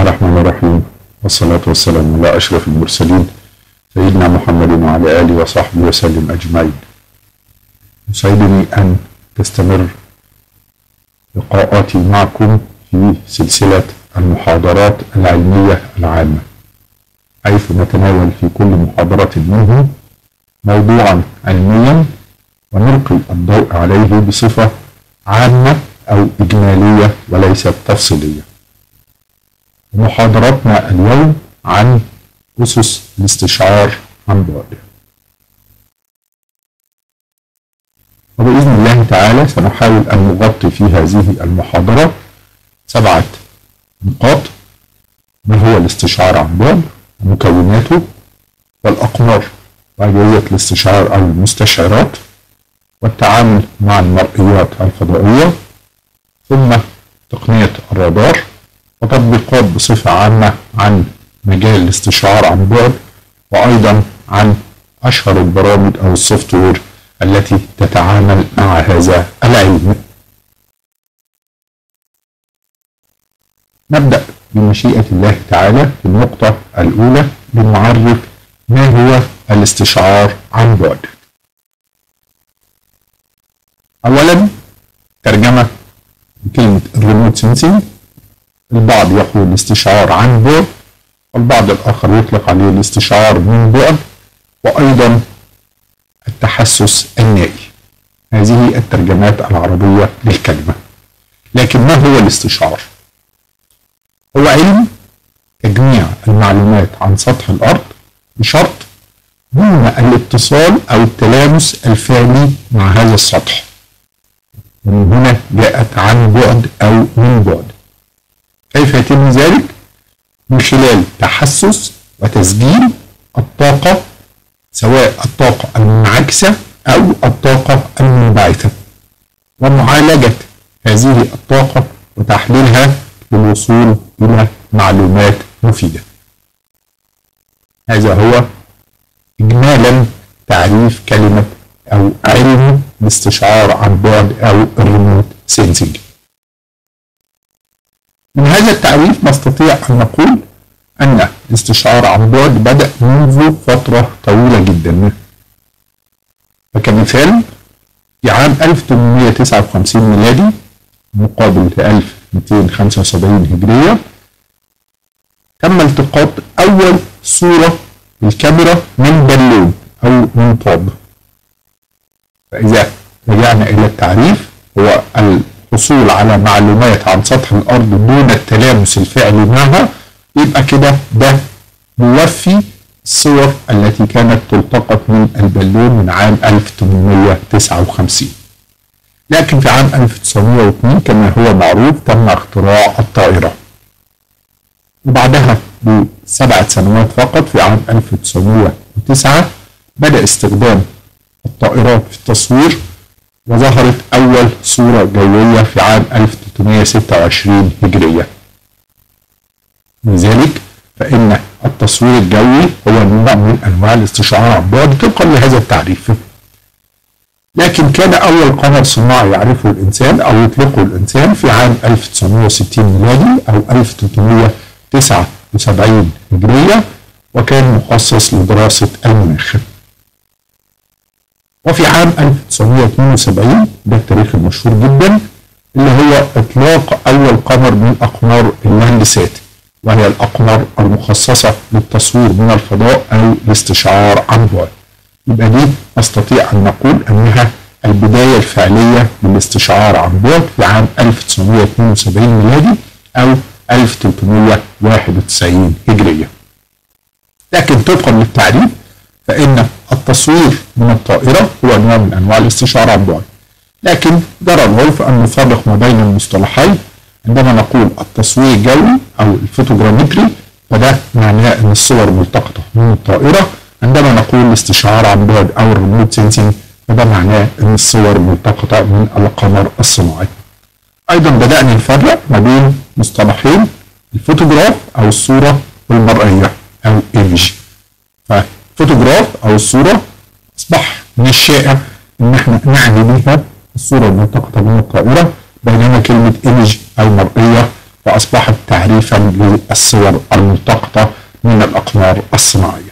الرحمن الرحيم والصلاة والسلام على أشرف المرسلين سيدنا محمد وعلى آله وصحبه وسلم أجمعين يسعدني أن تستمر لقاءاتي معكم في سلسلة المحاضرات العلمية العامة حيث نتناول في كل محاضرة منهم موضوعا علميا ونلقي الضوء عليه بصفة عامة أو إجمالية وليست تفصيلية محاضرتنا اليوم عن أسس الاستشعار عن بعد وبإذن الله تعالى سنحاول أن نغطي في هذه المحاضرة سبعة نقاط ما هو الاستشعار عن بعد ومكوناته والأقمار وأجهزة الاستشعار أو المستشعرات والتعامل مع المرئيات الفضائية ثم تقنية الرادار وتطبيقات بصفة عامة عن مجال الاستشعار عن بعد وأيضا عن أشهر البرامج أو السوفت وير التي تتعامل مع هذا العلم نبدأ بمشيئة الله تعالى في النقطة الأولى بنعرف ما هو الاستشعار عن بعد أولا ترجمة كلمة الريموت سنسينج البعض يقول الاستشعار عن بعد والبعض الآخر يطلق عليه الاستشعار من بعد وأيضا التحسس النائي هذه الترجمات العربية للكلمة لكن ما هو الاستشعار؟ هو علم تجميع المعلومات عن سطح الأرض بشرط دون الاتصال أو التلامس الفعلي مع هذا السطح ومن هنا جاءت عن بعد أو من بعد كيف يتم ذلك؟ من خلال تحسس وتسجيل الطاقة سواء الطاقة المنعكسة أو الطاقة المنبعثة ومعالجة هذه الطاقة وتحليلها للوصول إلى معلومات مفيدة هذا هو إجمالا تعريف كلمة أو علم الاستشعار عن بعد أو الريموت سينسينج من هذا التعريف نستطيع أن نقول أن الاستشعار عن بعد بدأ منذ فترة طويلة جدا فكمثال في عام 1859 ميلادي مقابل 1275 هجرية تم التقاط أول صورة بالكاميرا من بالون أو من طاب فإذا رجعنا إلى التعريف هو الحصول على معلومات عن سطح الأرض دون التلامس الفعلي معها يبقى كده ده بيوفي الصور التي كانت تلتقط من البالون من عام 1859 لكن في عام 1902 كما هو معروف تم اختراع الطائرة وبعدها بسبعة سنوات فقط في عام 1909 بدأ استخدام الطائرات في التصوير وظهرت أول صورة جوية في عام 1326 هجرية لذلك فإن التصوير الجوي هو نوع من أنواع الاستشعار عن بعد طبقا لهذا التعريف لكن كان أول قمر صناعي يعرفه الإنسان أو يطلقه الإنسان في عام 1960 ميلادي أو 1379 هجرية وكان مخصص لدراسة المناخ وفي عام 1972 ده التاريخ المشهور جدا اللي هو إطلاق أول قمر من أقمار اللاندسات وهي الأقمار المخصصة للتصوير من الفضاء أو الاستشعار عن بعد يبقى دي نستطيع أن نقول أنها البداية الفعلية للاستشعار عن بعد في عام 1972 ميلادي أو 1391 هجرية لكن طبقا للتعريف فإن التصوير من الطائرة هو نوع من أنواع الاستشعار عن بعد لكن جرى العرف أن نفرق ما بين المصطلحين عندما نقول التصوير الجوي أو الفوتوغرامتري فده معناه أن الصور ملتقطة من الطائرة عندما نقول الاستشعار عن بعد أو الريموت سينسينج فده معناه أن الصور ملتقطة من القمر الصناعي أيضا بدأنا نفرق ما بين مصطلحين الفوتوغراف أو الصورة والمرئية أو ايمج ففوتوغراف أو الصورة أصبح من الشائع إن احنا نعني بها الصورة الملتقطة من الطائرة بينما كلمة ايمج أو مرئية فأصبحت تعريفا للصور الملتقطة من الأقمار الصناعية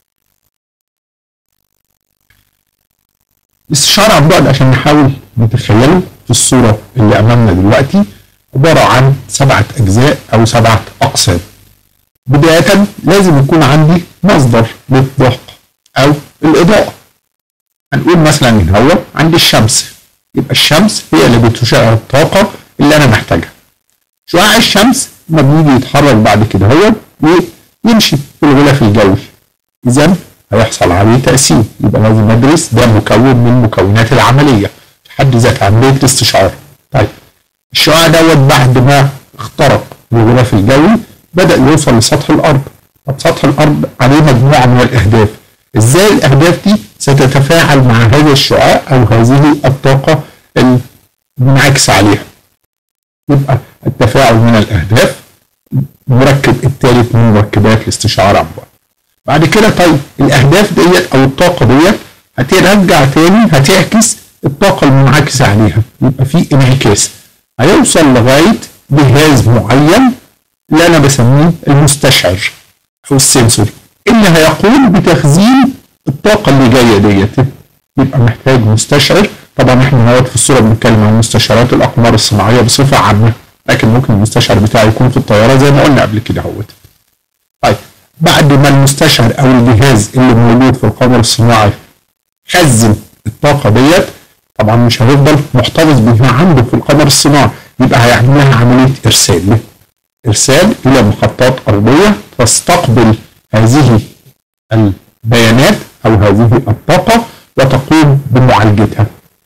الاستشارة عن بعد عشان نحاول نتخيله في الصورة اللي أمامنا دلوقتي عبارة عن سبعة أجزاء أو سبعة أقسام بداية لازم يكون عندي مصدر للضوء أو الإضاءة هنقول مثلا هنا هو عندي الشمس يبقى الشمس هي اللي بتشع الطاقة اللي أنا محتاجها شعاع الشمس لما بيجي يتحرك بعد كده هو ويمشي في الغلاف الجوي إذا هيحصل عليه تأثير يبقى لازم ندرس ده مكون من مكونات العملية في حد ذات عملية الاستشعار طيب الشعاع دوت بعد ما اخترق الغلاف الجوي بدأ يوصل لسطح الأرض طب سطح الأرض عليه مجموعة من الأهداف ازاي الأهداف دي ستتفاعل مع هذا الشعاع أو هذه الطاقة المنعكس عليها يبقى التفاعل من الأهداف المركب الثالث من مركبات الاستشعار عن بعد بعد كده طيب الأهداف ديت أو الطاقة ديت هترجع تاني هتعكس الطاقة المنعكسة عليها يبقى في انعكاس هيوصل لغاية جهاز معين اللي أنا بسميه المستشعر أو السنسور اللي هيقوم بتخزين الطاقة اللي جاية ديت يبقى محتاج مستشعر طبعا احنا دلوقتي في الصورة بنتكلم عن مستشعرات الأقمار الصناعية بصفة عامة لكن ممكن المستشعر بتاعي يكون في الطيارة زي ما قلنا قبل كده اهوت طيب بعد ما المستشعر أو الجهاز اللي موجود في القمر الصناعي خزن الطاقة ديت طبعا مش هيفضل محتفظ بيها عنده في القمر الصناعي يبقى هيعمل لها عملية إرسال إرسال إلى محطات أرضية تستقبل هذه البيانات أو هذه الطاقة وتقوم بمعالجتها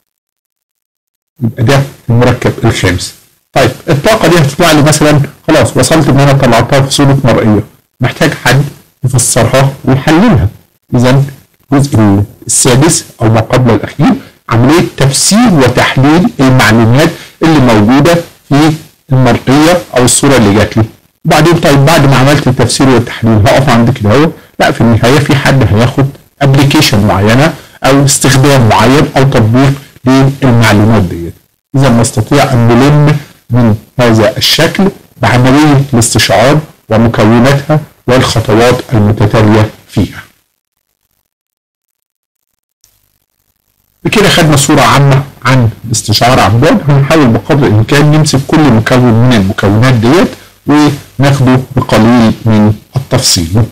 يبقى ده المركب الخامس طيب الطاقة دي هتطلع لي مثلا خلاص وصلت إن أنا طلعتها في صورة مرئية محتاج حد يفسرها ويحللها إذا الجزء السادس أو ما قبل الأخير عملية تفسير وتحليل المعلومات اللي موجودة في المرئية أو الصورة اللي جات لي وبعدين طيب بعد ما عملت التفسير والتحليل هقف عند كده اهو لا في النهايه في حد هياخد ابلكيشن معينه او استخدام معين او تطبيق للمعلومات ديت اذا نستطيع ان نلم من هذا الشكل بعمليه الاستشعار ومكوناتها والخطوات المتتاليه فيها بكده خدنا صورة عامة عن الاستشعار عن بعد هنحاول بقدر الإمكان نمسك كل مكون من المكونات ديت وناخده بقليل من التفصيل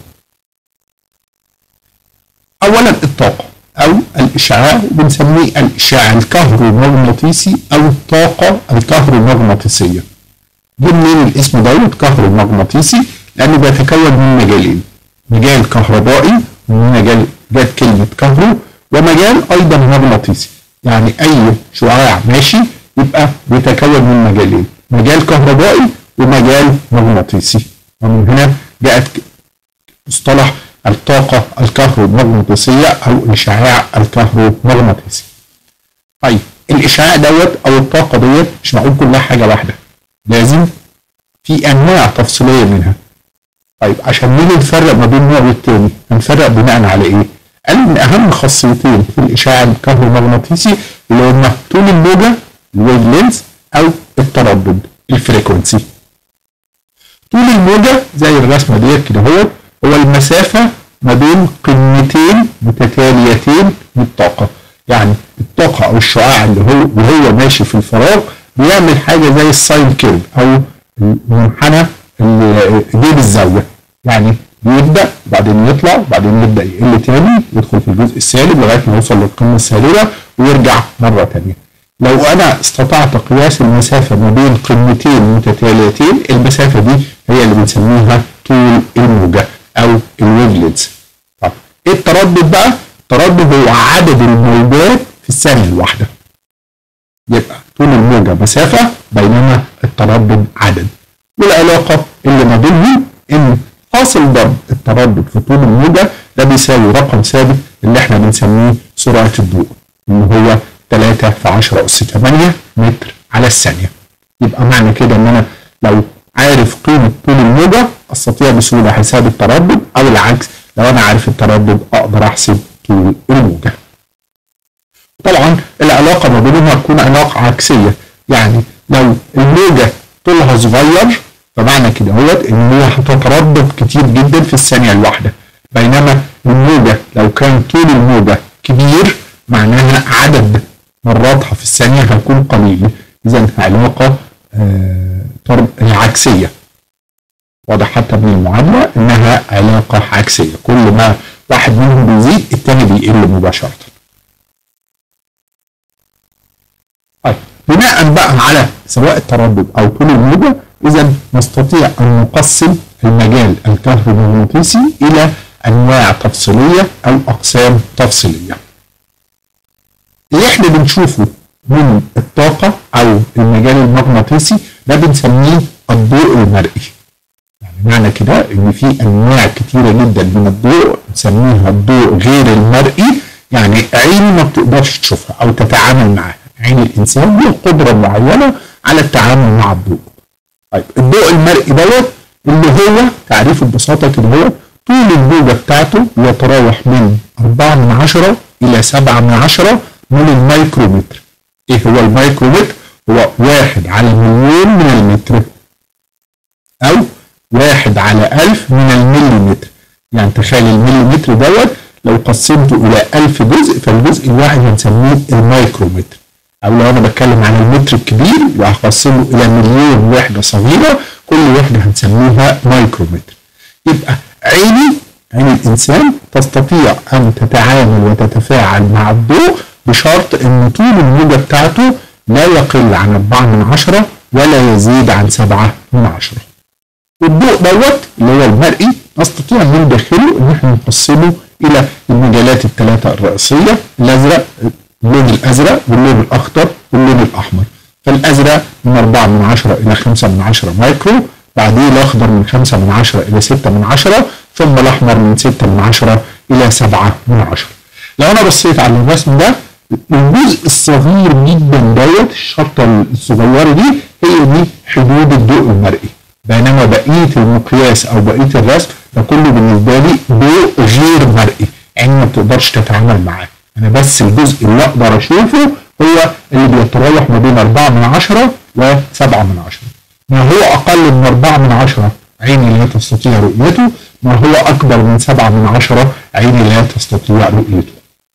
اولا الطاقه او الاشعاع بنسميه الاشعاع الكهرومغناطيسي او الطاقه الكهرومغناطيسيه جه منين الاسم دوت كهرومغناطيسي لانه بيتكون من مجالين مجال كهربائي ومن مجال جت كلمه كهرو ومجال ايضا مغناطيسي يعني اي شعاع ماشي يبقى بيتكون من مجالين مجال كهربائي ومجال مغناطيسي ومن هنا جاءت مصطلح الطاقة الكهرومغناطيسية أو الإشعاع الكهرومغناطيسي. طيب الإشعاع دوت أو الطاقة ديت مش معقول كلها حاجة واحدة. لازم في أنواع تفصيلية منها. طيب عشان نيجي نفرق ما بين نوع والتاني هنفرق بناء على إيه؟ قال إن أهم خاصيتين في الإشعاع الكهرومغناطيسي اللي هما طول الموجة الويف لينز أو التردد الفريكونسي. طول الموجة زي الرسمة ديت كده هو هو المسافة ما بين قمتين متتاليتين للطاقة يعني الطاقة أو الشعاع اللي هو وهو ماشي في الفراغ بيعمل حاجة زي الساين كيرف أو المنحنى اللي جيب الزاوية يعني بيبدأ بعدين يطلع بعدين يبدأ يقل تاني يدخل في الجزء السالب لغاية ما يوصل للقمة السالبة ويرجع مرة تانية لو أنا استطعت قياس المسافة ما بين قمتين متتاليتين المسافة دي هي اللي بنسميها طول الموجة او الويفلتس طب ايه التردد بقى التردد هو عدد الموجات في الثانيه الواحده يبقى طول الموجه مسافه بينما التردد عدد والعلاقه اللي ما بينهم ان حاصل ضرب التردد في طول الموجه ده بيساوي رقم ثابت اللي احنا بنسميه سرعه الضوء اللي هو 3 في 10 اس 8 متر على الثانيه يبقى معنى كده ان انا لو عارف قيمة طول الموجة استطيع بسهولة حساب التردد او العكس لو انا عارف التردد اقدر احسب طول الموجة طبعا العلاقة ما بينهم هتكون علاقة عكسية يعني لو الموجة طولها صغير فمعنى كده هوت ان هي هتتردد كتير جدا في الثانيه الواحده بينما الموجه لو كان طول الموجه كبير معناها عدد مراتها في الثانيه هيكون قليل اذا علاقه آه عكسيه واضح حتى من المعادله انها علاقه عكسيه كل ما واحد منهم بيزيد الثاني بيقل مباشره طيب بناء بقى على سواء التردد او طول الموجه اذا نستطيع ان نقسم المجال الكهرومغناطيسي الى انواع تفصيليه او اقسام تفصيليه. اللي احنا بنشوفه من الطاقه او المجال المغناطيسي ده بنسميه الضوء المرئي. يعني معنى كده ان في انواع كتيره جدا من الضوء بنسميها الضوء غير المرئي يعني عين ما بتقدرش تشوفها او تتعامل معاها. عين الانسان له قدره معينه على التعامل مع الضوء. طيب الضوء المرئي دوت اللي هو تعريفه ببساطه كده هو طول الموجه بتاعته يتراوح من 4 من 10 الى 7 من 10 من الميكرومتر. ايه هو الميكرومتر؟ هو واحد على مليون من المتر او واحد على ألف من المليمتر. يعني تخيل المليمتر دوت لو قسمته الى 1000 جزء فالجزء الواحد هنسميه الميكرومتر. او لو انا بتكلم عن المتر الكبير يبقى هقسمه الى مليون وحده صغيره كل وحده هنسميها مايكرومتر يبقى عيني عين الانسان تستطيع ان تتعامل وتتفاعل مع الضوء بشرط ان طول الموجه بتاعته لا يقل عن 4 من 10 ولا يزيد عن 7 من 10 الضوء دوت اللي هو المرئي نستطيع ان ندخله ان احنا نقسمه الى المجالات الثلاثه الرئيسيه الازرق اللون الازرق واللون الاخضر واللون الاحمر فالازرق من 4 من 10 الى 5 من 10 مايكرو بعديه الاخضر من 5 من 10 الى 6 من 10 ثم الاحمر من 6 من 10 الى 7 من 10 لو انا بصيت على الرسم ده الجزء الصغير جدا دوت الشطه الصغيره دي هي دي حدود الضوء المرئي بينما بقيه المقياس او بقيه الرسم ده كله بالنسبه لي ضوء غير مرئي يعني ما بتقدرش تتعامل معاه انا بس الجزء اللي اقدر اشوفه هو اللي بيتراوح ما بين 4 من 10 و 7 من 10 ما هو اقل من 4 من 10 عيني لا تستطيع رؤيته ما هو اكبر من 7 من 10 عيني لا تستطيع رؤيته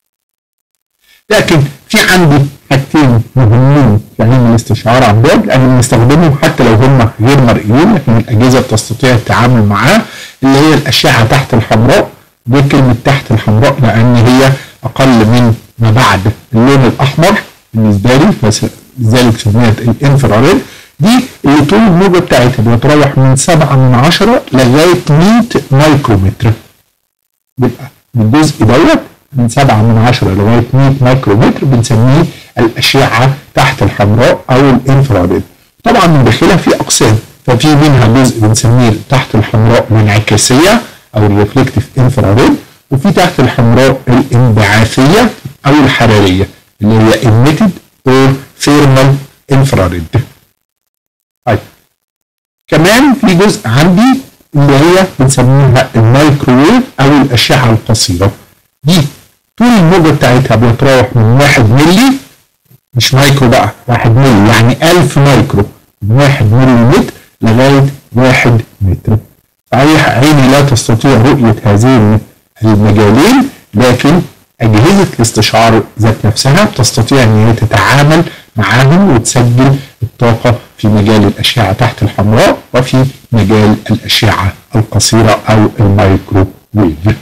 لكن في عندي حاجتين مهمين في علم الاستشعار عن بعد لان بنستخدمهم حتى لو هم غير مرئيين لكن الاجهزه بتستطيع التعامل معاه اللي هي الاشعه تحت الحمراء دي كلمه تحت الحمراء لان هي اقل من ما بعد اللون الاحمر بالنسبه لي لذلك سميت الانفراريد دي اللي طول الموجه بتاعتها بيتراوح من 7 من 10 لغايه 100 مايكرومتر يبقى الجزء دوت من 7 من 10 لغايه 100 مايكرومتر بنسميه الاشعه تحت الحمراء او الانفراريد طبعا من داخلها في اقسام ففي منها جزء بنسميه تحت الحمراء الانعكاسيه او الريفلكتيف انفراريد وفي تحت الحمراء الانبعاثيه او الحراريه اللي هي emitted or thermal infrared. طيب كمان في جزء عندي اللي هي بنسميها الميكروويف او الاشعه القصيره. دي طول الموجه بتاعتها بيتراوح من 1 ملي مش مايكرو بقى 1 ملي يعني 1000 مايكرو من 1 ملي متر لغايه 1 متر. صحيح عيني لا تستطيع رؤيه هذين المجالين لكن أجهزة الاستشعار ذات نفسها تستطيع أن هي تتعامل معاهم وتسجل الطاقة في مجال الأشعة تحت الحمراء وفي مجال الأشعة القصيرة أو الميكروويف.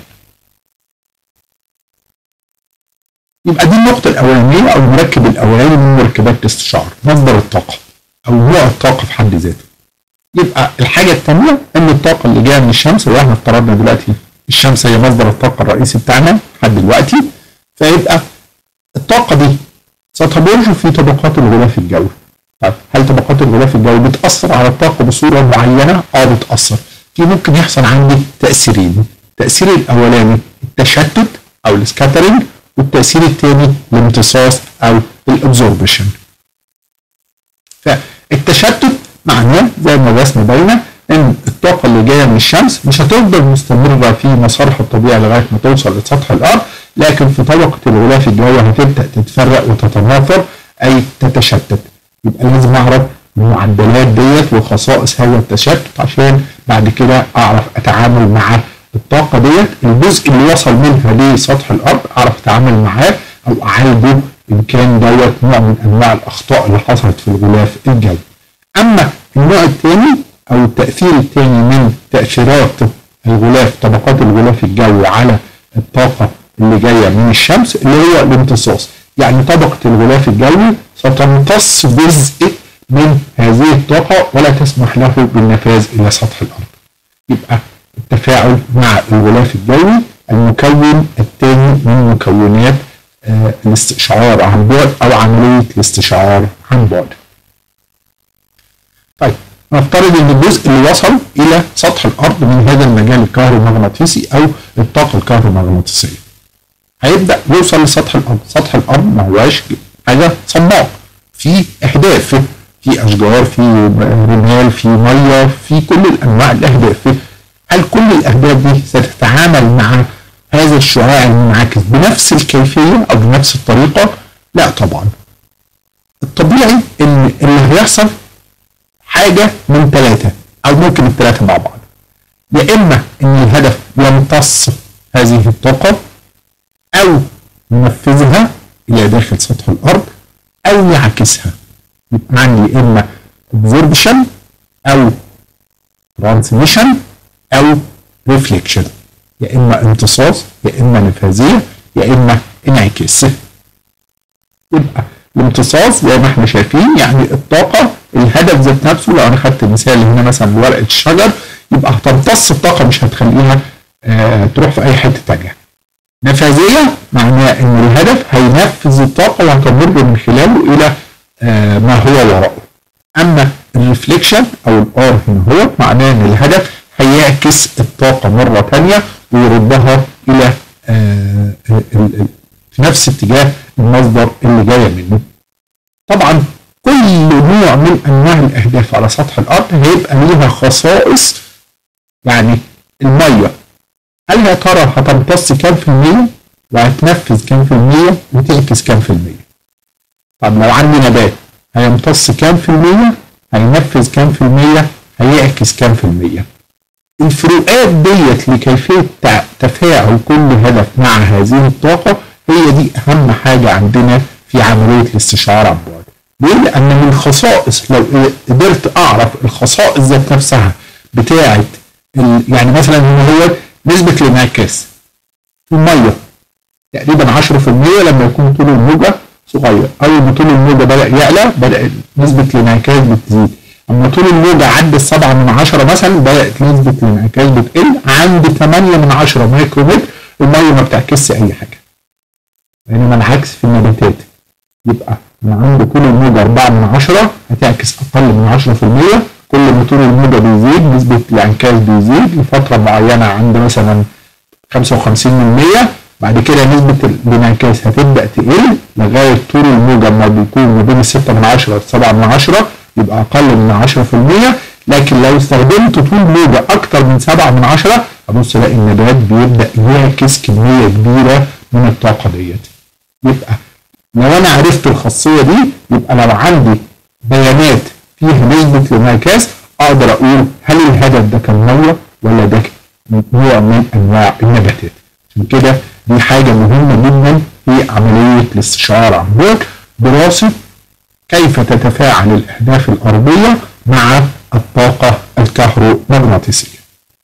يبقى دي النقطة الأولانية أو المركب الأولاني من مركبات الاستشعار مصدر الطاقة أو نوع الطاقة في حد ذاته. يبقى الحاجة الثانية إن الطاقة اللي جاية من الشمس اللي احنا افترضنا دلوقتي الشمس هي مصدر الطاقة الرئيسي بتاعنا لحد دلوقتي فيبقى الطاقة دي ستمر في طبقات الغلاف الجوي. طيب هل طبقات الغلاف الجوي بتأثر على الطاقة بصورة معينة؟ اه بتأثر. في ممكن يحصل عندي تأثيرين. التأثير الأولاني التشتت أو السكاترينج والتأثير الثاني الامتصاص أو الابزوربشن. فالتشتت معناه زي ما الرسم باينه ان الطاقه اللي جايه من الشمس مش هتفضل مستمره في مسارها الطبيعي لغايه ما توصل لسطح الارض لكن في طبقه الغلاف الجوي هتبدا تتفرق وتتناثر اي تتشتت يبقى لازم اعرف المعدلات ديت وخصائص هذا التشتت عشان بعد كده اعرف اتعامل مع الطاقه ديت الجزء اللي وصل منها لسطح الارض اعرف اتعامل معاه او اعالجه ان كان دوت نوع من انواع الاخطاء اللي حصلت في الغلاف الجوي. اما النوع الثاني او التاثير الثاني من تاثيرات الغلاف طبقات الغلاف الجوي على الطاقه اللي جايه من الشمس اللي هو الامتصاص. يعني طبقه الغلاف الجوي ستمتص جزء من هذه الطاقه ولا تسمح له بالنفاذ الى سطح الارض. يبقى التفاعل مع الغلاف الجوي المكون الثاني من مكونات آه الاستشعار عن بعد او عمليه الاستشعار عن بعد. طيب نفترض ان الجزء اللي وصل الى سطح الارض من هذا المجال الكهرومغناطيسي او الطاقه الكهرومغناطيسيه. هيبدا يوصل لسطح الارض، سطح الارض ما هواش حاجه صماء في احداث في اشجار في رمال في ميه في كل الانواع الاهداف هل كل الاهداف دي ستتعامل مع هذا الشعاع المنعكس بنفس الكيفيه او بنفس الطريقه؟ لا طبعا. الطبيعي ان اللي هيحصل حاجه من ثلاثه او ممكن الثلاثه مع بعض. يا اما ان الهدف يمتص هذه الطاقه او ينفذها الى داخل سطح الارض او يعكسها. يبقى عندي يا اما absorption او transmission او ريفليكشن يا اما امتصاص يا اما نفاذيه يا اما انعكاس يبقى الامتصاص زي ما احنا شايفين يعني الطاقه الهدف ذات نفسه لو انا خدت مثال هنا مثلا بورقه الشجر يبقى هتمتص الطاقه مش هتخليها آه تروح في اي حته ثانيه نفاذيه معناه ان الهدف هينفذ الطاقه وهتمر من خلاله الى آه ما هو وراءه اما الريفليكشن او الار هنا هو معناه ان الهدف هيعكس الطاقة مرة تانية ويردها إلى آه في نفس اتجاه المصدر اللي جاية منه. طبعا كل نوع من أنواع الأهداف على سطح الأرض هيبقى ليها خصائص يعني المية هل يا ترى هتمتص كام في المية وهتنفذ كام في المية وتعكس كام في المية طب لو عندي نبات هيمتص كام في المية هينفذ كام في المية هيعكس كام في المية الفروقات ديت لكيفية تفاعل كل هدف مع هذه الطاقة هي دي أهم حاجة عندنا في عملية الاستشعار عن بعد. ليه؟ لأن من خصائص لو قدرت أعرف الخصائص ذات نفسها بتاعة يعني مثلا هو نسبة الانعكاس في المية تقريبا 10% لما يكون طول الموجة صغير، أول ما طول الموجة بدأ يعلى بدأت نسبة الانعكاس بتزيد. اما طول الموجة عند السبعة من عشرة مثلا بدأت نسبة الانعكاس بتقل عند 8 من عشرة مايكرومتر المية ما بتعكسش أي حاجة. بينما العكس في النباتات يبقى من عند طول الموجة 4 من عشرة هتعكس أقل من 10% كل ما طول الموجة بيزيد نسبة الانعكاس بيزيد لفترة معينة عند مثلا 55% بعد كده نسبة الانعكاس هتبدأ تقل لغاية طول الموجة ما بيكون ما بين 6 من عشرة ل 7 من عشرة يبقى أقل من 10% لكن لو استخدمت طول موجة أكتر من 7 من 10 أبص ألاقي النبات بيبدأ يعكس كمية كبيرة من الطاقة ديت. يبقى لو أنا عرفت الخاصية دي يبقى لو عندي بيانات فيها نسبة الانعكاس أقدر أقول هل الهدف ده كان مية ولا ده نوع من أنواع النباتات. عشان كده دي حاجة مهمة جدا في عملية الاستشعار عن بعد دراسة كيف تتفاعل الأهداف الأرضية مع الطاقة الكهرومغناطيسية.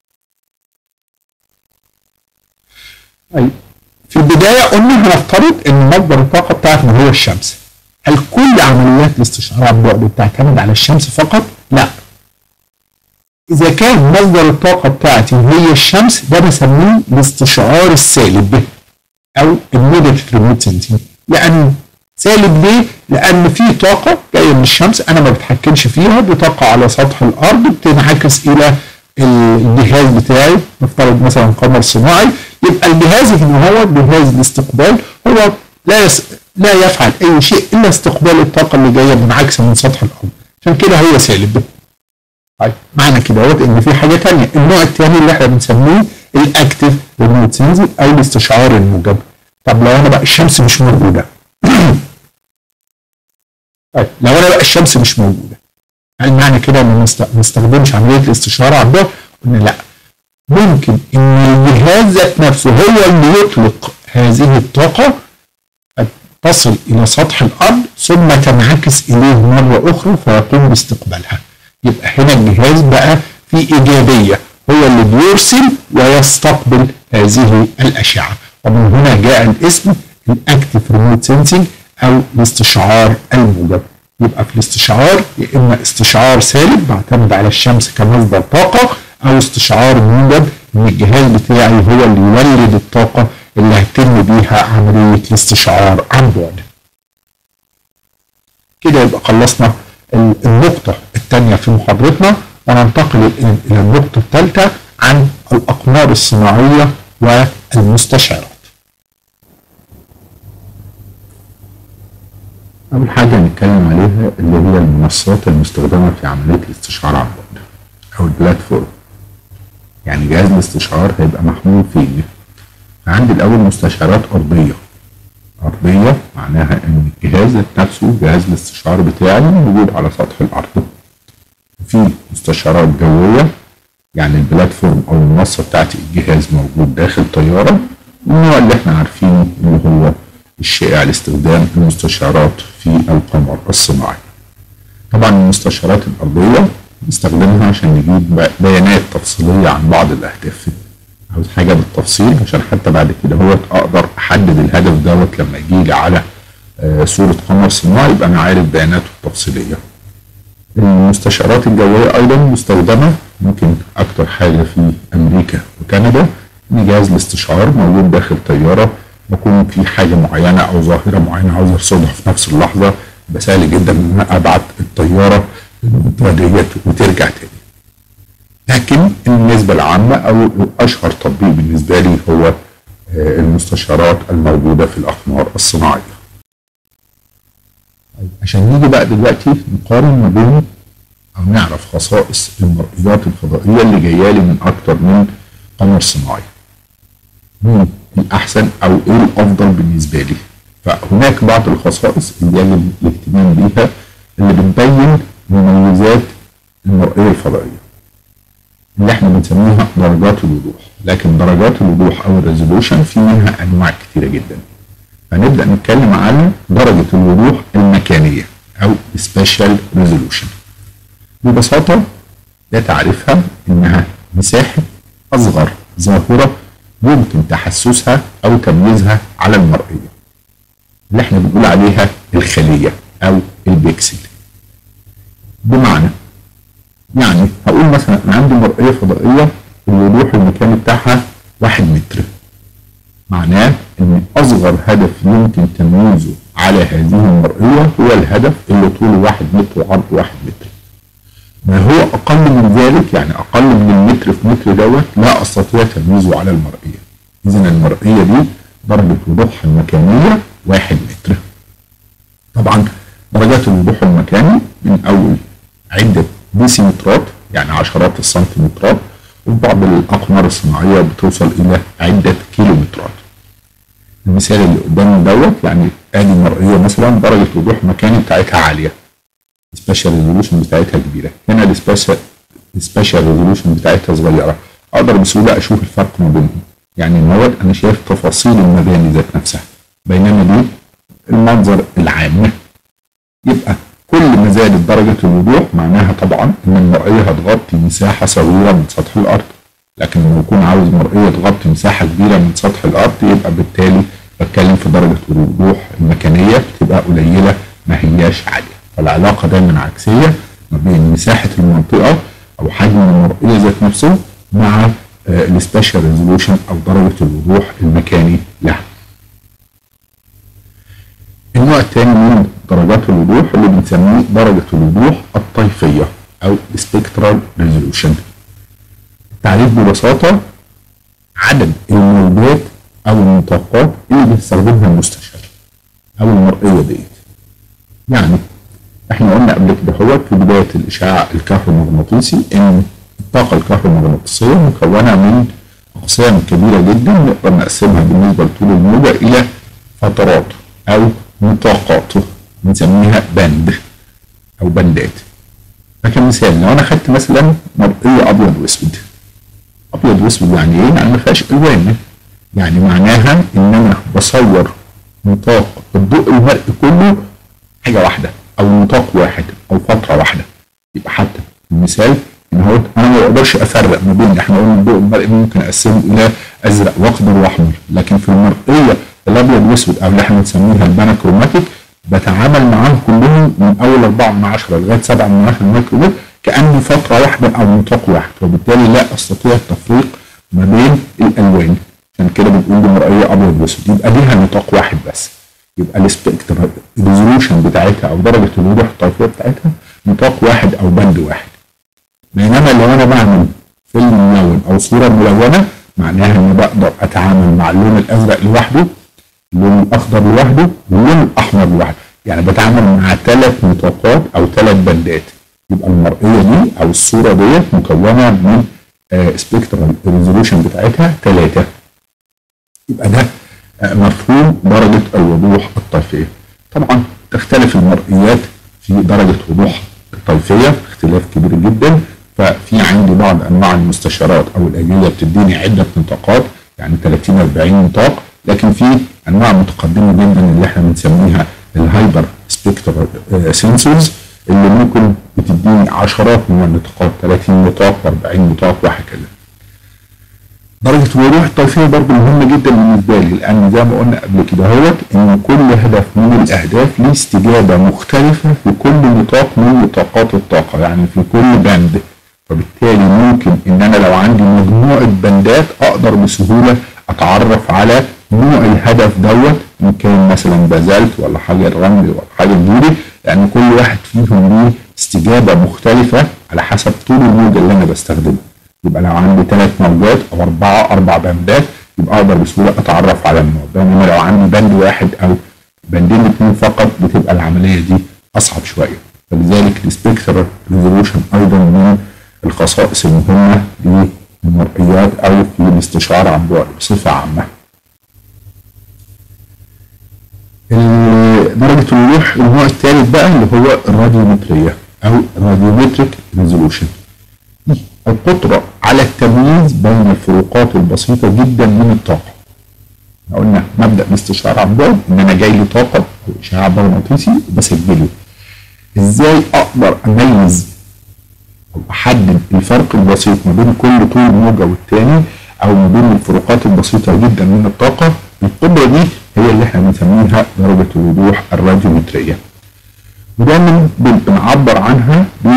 طيب في البداية قلنا هنفترض إن مصدر الطاقة بتاعتنا هو الشمس. هل كل عمليات الاستشعار عن بعد بتعتمد على الشمس فقط؟ لا. إذا كان مصدر الطاقة بتاعتي هي الشمس ده بسميه الاستشعار السالب أو النيجاتيف ريموت سنسنج. يعني سالب ليه؟ لأن في طاقة جاية من الشمس أنا ما بتحكمش فيها دي طاقة على سطح الأرض بتنعكس إلى الجهاز بتاعي نفترض مثلا قمر صناعي يبقى الجهاز هنا هو جهاز الاستقبال هو لا يس... لا يفعل أي شيء إلا استقبال الطاقة اللي جاية منعكسة من سطح الأرض عشان كده هو سالب. طيب معنى كده هو إن في حاجة تانية النوع التاني اللي إحنا بنسميه الأكتف ريموت سنسنج أو الاستشعار الموجب. طب لو أنا بقى الشمس مش موجودة طيب لو انا بقى الشمس مش موجوده هل معنى كده ان ما نستخدمش عمليه الاستشاره على البعد؟ قلنا لا ممكن ان الجهاز ذات نفسه هو اللي يطلق هذه الطاقه تصل الى سطح الارض ثم تنعكس اليه مره اخرى فيقوم باستقبالها يبقى هنا الجهاز بقى في ايجابيه هو اللي بيرسل ويستقبل هذه الاشعه ومن هنا جاء الاسم الاكتف ريموت سensing او الاستشعار الموجب يبقى في الاستشعار يا اما استشعار سالب بعتمد على الشمس كمصدر طاقه او استشعار موجب ان الجهاز بتاعي هو اللي يولد الطاقه اللي هتتم بيها عمليه الاستشعار عن بعد. كده يبقى خلصنا النقطه الثانيه في محاضرتنا وننتقل الان الى النقطه الثالثه عن الاقمار الصناعيه والمستشعرات. أول حاجة هنتكلم عليها اللي هي المنصات المستخدمة في عملية الاستشعار عن بعد أو البلاتفورم يعني جهاز الاستشعار هيبقى محمول فين؟ عندي الأول مستشعرات أرضية أرضية معناها إن الجهاز ذات نفسه جهاز الاستشعار بتاعي موجود على سطح الأرض في مستشعرات جوية يعني البلاتفورم أو المنصة بتاعت الجهاز موجود داخل طيارة النوع اللي احنا عارفينه اللي هو الشائع لاستخدام المستشعرات في القمر الصناعي طبعا المستشعرات الأرضية نستخدمها عشان نجيب بيانات تفصيلية عن بعض الأهداف عاوز حاجة بالتفصيل عشان حتى بعد كده هو أقدر أحدد الهدف دوت لما يجي لي على صورة قمر صناعي يبقى أنا عارف بياناته التفصيلية المستشعرات الجوية أيضا مستخدمة ممكن أكتر حاجة في أمريكا وكندا إن جهاز الاستشعار موجود داخل طيارة بكون في حاجه معينه او ظاهره معينه عاوز ارصدها في نفس اللحظه يبقى سهل جدا ان انا ابعت الطياره للمنطقه ديت وترجع تاني. لكن النسبه العامه او اشهر تطبيق بالنسبه لي هو المستشعرات الموجوده في الاقمار الصناعيه. عشان نيجي بقى دلوقتي نقارن ما بين او نعرف خصائص المرئيات الفضائيه اللي جايه لي من اكتر من قمر صناعي. مين الأحسن أو إيه الأفضل بالنسبة لي فهناك بعض الخصائص اللي يجب الاهتمام بيها اللي بتبين مميزات المرئية الفضائية اللي احنا بنسميها درجات الوضوح لكن درجات الوضوح أو الريزولوشن في منها أنواع كتيرة جدا هنبدأ نتكلم عن درجة الوضوح المكانية أو سبيشال ريزولوشن ببساطة ده تعريفها إنها مساحة أصغر ظاهرة يمكن تحسسها او تمييزها على المرئيه اللي احنا بنقول عليها الخليه او البيكسل بمعنى يعني هقول مثلا انا عندي مرئيه فضائيه الوضوح المكاني بتاعها واحد متر معناه ان اصغر هدف يمكن تمييزه على هذه المرئيه هو الهدف اللي طوله واحد متر وعرضه واحد متر ما هو اقل من ذلك يعني اقل من المتر في متر دوت لا استطيع تمييزه على المرئيه اذا المرئيه دي درجه وضوحها المكانيه واحد متر طبعا درجات الوضوح المكاني من اول عده ديسيمترات يعني عشرات السنتيمترات وفي بعض الاقمار الصناعيه بتوصل الى عده كيلومترات المثال اللي قدامنا دوت يعني ادي مرئيه مثلا درجه وضوح مكاني بتاعتها عاليه السبيشال ريزولوشن بتاعتها كبيره هنا السبيشال السبيشال ريزولوشن بتاعتها صغيره اقدر بسهوله اشوف الفرق ما بينهم يعني المواد انا شايف تفاصيل المباني ذات نفسها بينما دي المنظر العام يبقى كل ما زادت درجة الوضوح معناها طبعا ان المرئية هتغطي مساحة صغيرة من سطح الارض لكن لما يكون عاوز مرئية تغطي مساحة كبيرة من سطح الارض يبقى بالتالي بتكلم في درجة الوضوح المكانية بتبقى قليلة ما هياش عالية فالعلاقة دايما عكسية ما بين مساحة المنطقة أو حجم المرئية ذات نفسه مع السبيشال ريزولوشن أو درجة الوضوح المكاني لها. النوع الثاني من درجات الوضوح اللي بنسميه درجة الوضوح الطيفية أو سبيكترال ريزولوشن. التعريف ببساطة عدد الموجات أو النطاقات اللي بيستخدمها المستشعر أو المرئية ديت. يعني احنا قلنا قبل كده هو في بدايه الاشعاع الكهرومغناطيسي ان الطاقه الكهرومغناطيسيه مكونه من اقسام كبيره جدا نقدر نقسمها بالنسبه لطول الموجه الى فترات او نطاقات بنسميها بند او بندات فكمثال لو انا خدت مثلا مرئيه ابيض واسود ابيض واسود يعني ايه؟ يعني ما فيهاش الوان يعني معناها ان انا بصور نطاق الضوء المرئي كله حاجه واحده او نطاق واحد او فتره واحده يبقى حتى المثال ان هو انا ما بقدرش افرق ما بين احنا قلنا الضوء المرئي ممكن اقسمه الى ازرق واخضر واحمر لكن في المرئيه الابيض واسود او اللي احنا بنسميها الباناكروماتيك بتعامل معاهم كلهم من اول 4 من 10 لغايه 7 من 10 مايكرومتر كانه فتره واحده او نطاق واحد وبالتالي لا استطيع التفريق ما بين الالوان عشان كده بنقول دي مرئيه ابيض واسود يبقى ليها نطاق واحد بس يبقى السبكتر الريزولوشن بتاعتها او درجه الوضوح الطيفيه بتاعتها نطاق واحد او بند واحد بينما لو انا بعمل فيلم ملون او صوره ملونه معناها اني بقدر اتعامل مع اللون الازرق لوحده اللون الاخضر لوحده واللون الاحمر لوحده يعني بتعامل مع ثلاث نطاقات او ثلاث بندات يبقى المرئيه دي او الصوره ديت مكونه من سبيكترال ريزولوشن بتاعتها ثلاثه يبقى ده آه، مفهوم درجه الوضوح الطيفيه طبعا تختلف المرئيات في درجه وضوح الطيفيه اختلاف كبير جدا ففي عندي بعض انواع المستشارات او الاجهزه بتديني عده نطاقات يعني 30 40 نطاق لكن في انواع متقدمه جدا اللي احنا بنسميها الهايبر سبيكترال سنسورز اللي ممكن بتديني عشرات من النطاقات 30 نطاق و40 نطاق وهكذا. درجة الوضوح الطيفية برضه مهمة جدا بالنسبة لي لأن زي ما قلنا قبل كده هوت إن كل هدف من الأهداف ليه استجابة مختلفة في كل نطاق من نطاقات الطاقة يعني في كل بند فبالتالي ممكن إن أنا لو عندي مجموعة بندات أقدر بسهولة أتعرف على نوع الهدف دوت إن كان مثلا بازلت ولا حاجة رمل ولا حاجة بوري لأن كل واحد فيهم ليه استجابة مختلفة على حسب طول الموجة اللي أنا بستخدمها يبقى لو عندي ثلاث موجات او اربعه اربع بندات يبقى اقدر بسهوله اتعرف على النوع بينما لو عندي بند واحد او بندين اثنين فقط بتبقى العمليه دي اصعب شويه فلذلك السبيكترال ريزولوشن ايضا من الخصائص المهمه للمرئيات او في الاستشعار عن بعد بصفه عامه. ال- درجه الوضوح النوع الثالث بقى اللي هو الراديومتريه او راديومتريك ريزولوشن. القدرة على التمييز بين الفروقات البسيطة جدا من الطاقة. إحنا قلنا مبدأ الاستشعار عن بعد إن أنا جاي لي طاقة أو إشعاع مغناطيسي وبسجله. إزاي أقدر أميز أو أحدد الفرق البسيط ما بين كل طول موجة والتاني أو ما بين الفروقات البسيطة جدا من الطاقة؟ القدرة دي هي اللي إحنا بنسميها درجة الوضوح الراديومترية. ودايما بن- بنعبر عنها ب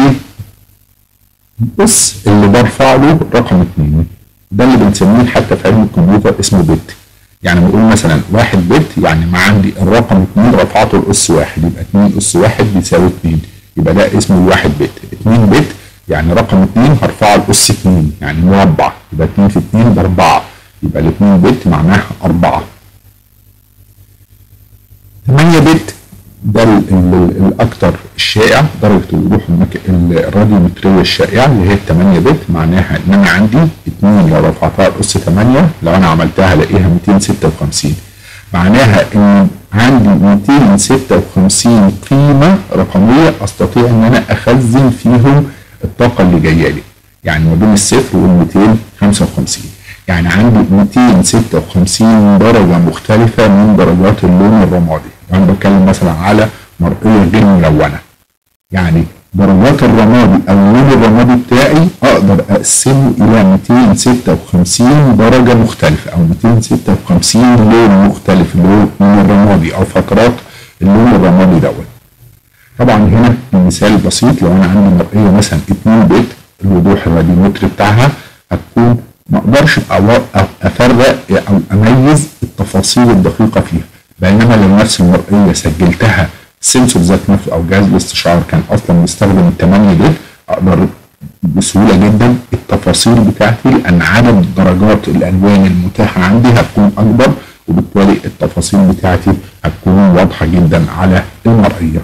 القص اللي برفع له رقم اثنين ده اللي بنسميه حتى في علم الكمبيوتر اسمه بت يعني بقول مثلا واحد بت يعني ما عندي الرقم اثنين رفعته الاس واحد يبقى اثنين اس واحد بيساوي اثنين يبقى ده اسمه الواحد بت اثنين بت يعني رقم اثنين هرفعه الاس اثنين يعني مربع يبقى اثنين في اثنين باربعه يبقى الاثنين بت معناها اربعه 8 بت ده ال- ال- الاكثر الشائع درجه الوضوح المك... الراديومتريه الشائعه اللي هي 8 بت معناها ان انا عندي 2 لو رفعتها لاس 8 لو انا عملتها الاقيها 256 معناها ان عندي 256 قيمه رقميه استطيع ان انا اخزن فيهم الطاقه اللي جايه لي يعني ما بين الصفر وال 255 يعني عندي 256 درجة مختلفة من درجات اللون الرمادي أنا بتكلم مثلا على مرئية غير ملونة يعني درجات الرمادي أو اللون الرمادي بتاعي أقدر أقسمه إلى 256 درجة مختلفة أو 256 لون مختلف اللي هو من الرمادي أو فترات اللون الرمادي دوت طبعا هنا المثال بسيط لو انا عندي مرئيه مثلا 2 بت الوضوح الراديومتري بتاعها هتكون ما اقدرش أو- افرق او اميز التفاصيل الدقيقه فيها بينما لو نفس المرئيه سجلتها السنسور ذات نفسه او جهاز الاستشعار كان اصلا مستخدم ال 8 بت اقدر بسهوله جدا التفاصيل بتاعتي لان عدد درجات الالوان المتاحه عندي هتكون اكبر وبالتالي التفاصيل بتاعتي هتكون واضحه جدا على المرئيه.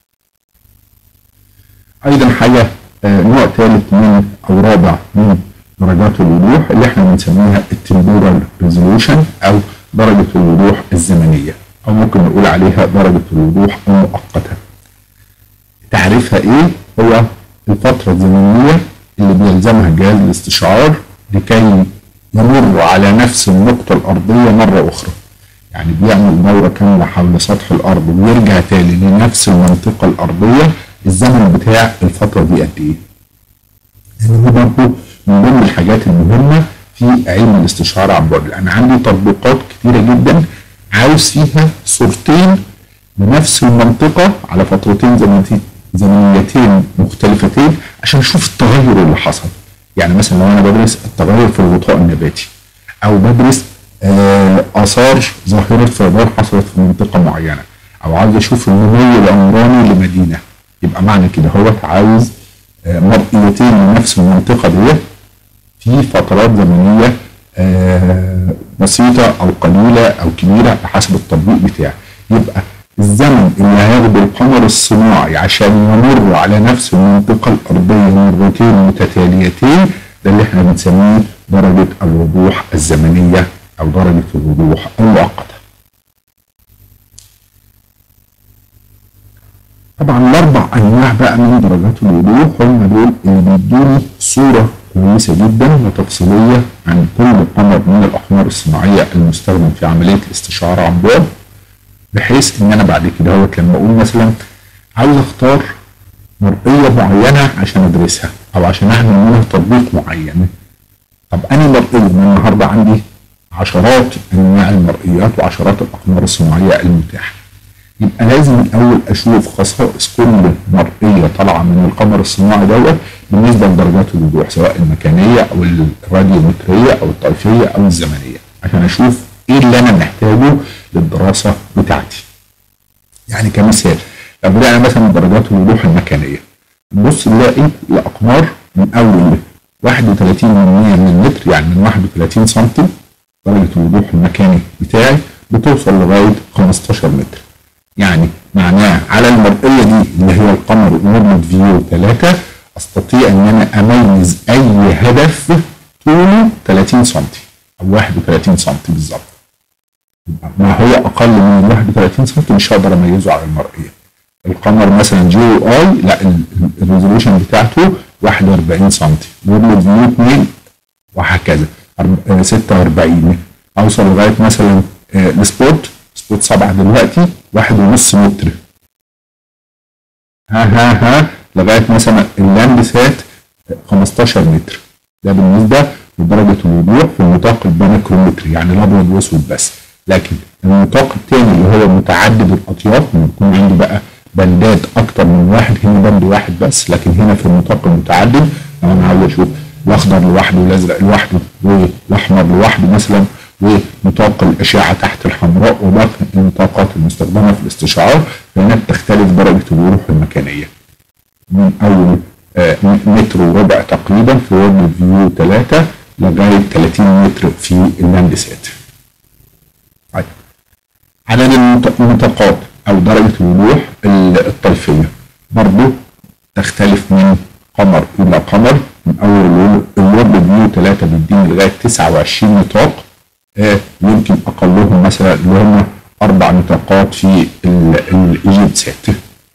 ايضا حاجه آه، نوع ثالث من او رابع من درجات الوضوح اللي احنا بنسميها التمبورال ريزولوشن او درجه الوضوح الزمنيه او ممكن نقول عليها درجه الوضوح المؤقته. تعريفها ايه؟ هو الفترة الزمنية اللي بيلزمها جهاز الاستشعار لكي يمر على نفس النقطة الأرضية مرة أخرى يعني بيعمل دورة كاملة حول سطح الأرض ويرجع تاني لنفس المنطقة الأرضية الزمن بتاع الفترة دي قد إيه؟ لأن هو برضه من ضمن الحاجات المهمة في علم الاستشعار عن بعد أنا عندي تطبيقات كتيرة جدا عاوز فيها صورتين لنفس المنطقة على فترتين زمنيتين زمنيتين مختلفتين عشان اشوف التغير اللي حصل يعني مثلا لو انا بدرس التغير في الغطاء النباتي او بدرس آه اثار ظاهره فيضان حصلت في منطقه معينه او عاوز اشوف النمو العمراني لمدينه يبقى معنى كده هو عاوز آه مرئيتين لنفس المنطقه ديت في فترات زمنيه آه بسيطه او قليله او كبيره بحسب التطبيق بتاعي يبقى الزمن اللي هياخده القمر الصناعي عشان يمر على نفس المنطقة الأرضية مرتين متتاليتين ده اللي احنا بنسميه درجة الوضوح الزمنية أو درجة الوضوح المؤقتة. طبعا الأربع أنواع بقى من درجات الوضوح هم دول اللي بيدوني صورة كويسة جدا وتفصيلية عن كل قمر من الأقمار الصناعية المستخدم في عملية الاستشعار عن بعد بحيث ان انا بعد كده هو لما اقول مثلا عاوز اختار مرئيه معينه عشان ادرسها او عشان اعمل منها تطبيق معين طب انا مرئيه من النهارده عندي عشرات انواع المرئيات وعشرات الاقمار الصناعيه المتاحه يبقى لازم الاول اشوف خصائص كل مرئيه طالعه من القمر الصناعي دوت بالنسبه لدرجات الوضوح سواء المكانيه او الراديومتريه او الطيفيه او الزمنيه عشان اشوف ايه اللي انا محتاجه للدراسه بتاعتي. يعني كمثال لو بدأنا مثلا درجات الوضوح المكانيه نبص نلاقي الاقمار من اول 31 من المتر يعني من 31 سم درجه الوضوح المكاني بتاعي بتوصل لغايه 15 متر. يعني معناه على المرئيه دي اللي هي القمر نورمال فيو 3 استطيع ان انا اميز اي هدف طوله 30 سم او 31 سم بالظبط. ما هو اقل من 31 سم مش هقدر اميزه على المرئيه. القمر مثلا جي او اي لا الريزولوشن بتاعته 41 سم نورمال فيو 2 وهكذا 46 اوصل لغايه مثلا السبوت سبوت 7 دلوقتي 1.5 متر ها ها ها لغايه مثلا اللاند سات 15 متر ده بالنسبه لدرجه الوضوح في النطاق البانكرومتري يعني الابيض واسود بس لكن النطاق الثاني اللي هو متعدد الاطياف بيكون عندي بقى بندات اكتر من واحد هنا بند واحد بس لكن هنا في النطاق المتعدد لو انا عاوز اشوف الاخضر لوحده والازرق لوحده والاحمر لوحده مثلا ونطاق الاشعه تحت الحمراء وباقي النطاقات المستخدمه في الاستشعار فهنا بتختلف درجه الوضوح المكانيه من اول آه متر وربع تقريبا في وورد فيو 3 لغايه 30 متر في اللاندسات. طيب عدد النطاقات او درجه الوضوح الطيفيه برضه تختلف من قمر الى قمر من اول الورد فيو 3 بيديني لغايه 29 نطاق آه يمكن اقلهم مثلا اللي هم اربع نطاقات في الايجيبت سات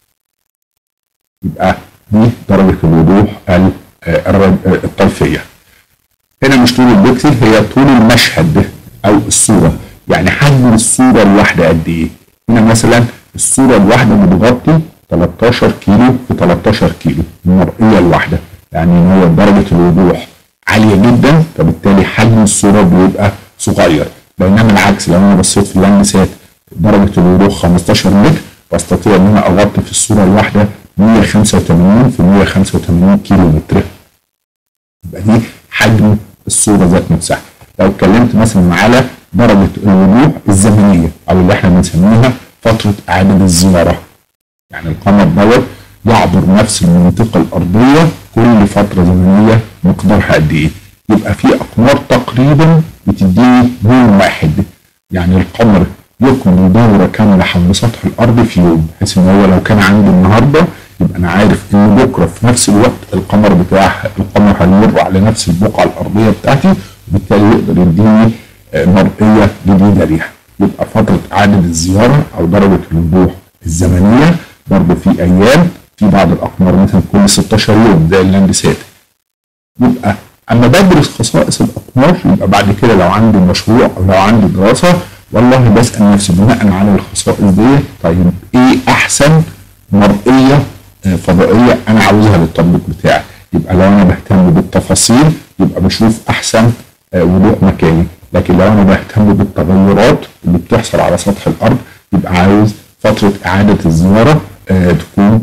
يبقى دي درجه الوضوح الطيفيه هنا مش طول البكسل هي طول المشهد او الصوره يعني حجم الصوره الواحده قد ايه هنا مثلا الصوره الواحده بتغطي 13 كيلو في 13 كيلو المرئيه الواحده يعني هو درجه الوضوح عاليه جدا فبالتالي حجم الصوره بيبقى صغير بينما العكس لو انا بصيت في اللاندسات درجه الوضوح 15 متر واستطيع ان انا اغطي في الصوره الواحده 185 في 185 كيلو متر يبقى دي حجم الصوره ذات نفسها لو اتكلمت مثلا على درجه الوضوح الزمنيه او اللي احنا بنسميها فتره اعاده الزياره يعني القمر دوت يعبر نفس المنطقه الارضيه كل فتره زمنيه مقدارها قد ايه يبقى في اقمار تقريبا بتديني يوم واحد يعني القمر يكمل دوره كامله حول سطح الارض في يوم بحيث ان هو لو كان عندي النهارده يبقى انا عارف ان بكره في نفس الوقت القمر بتاع القمر هيمر على نفس البقعه الارضيه بتاعتي وبالتالي يقدر يديني مرئيه جديده ليها يبقى فتره اعاده الزياره او درجه الوضوح الزمنيه برضه في ايام في بعض الاقمار مثلا كل 16 يوم زي اللاندسات يبقى اما بدرس خصائص الاقمار يبقى بعد كده لو عندي مشروع او لو عندي دراسه والله بسال نفسي بناء على الخصائص دي طيب ايه احسن مرئيه فضائيه انا عاوزها للتطبيق بتاعي يبقى لو انا بهتم بالتفاصيل يبقى بشوف احسن وضوح مكاني لكن لو انا بهتم بالتغيرات اللي بتحصل على سطح الارض يبقى عاوز فتره اعاده الزياره تكون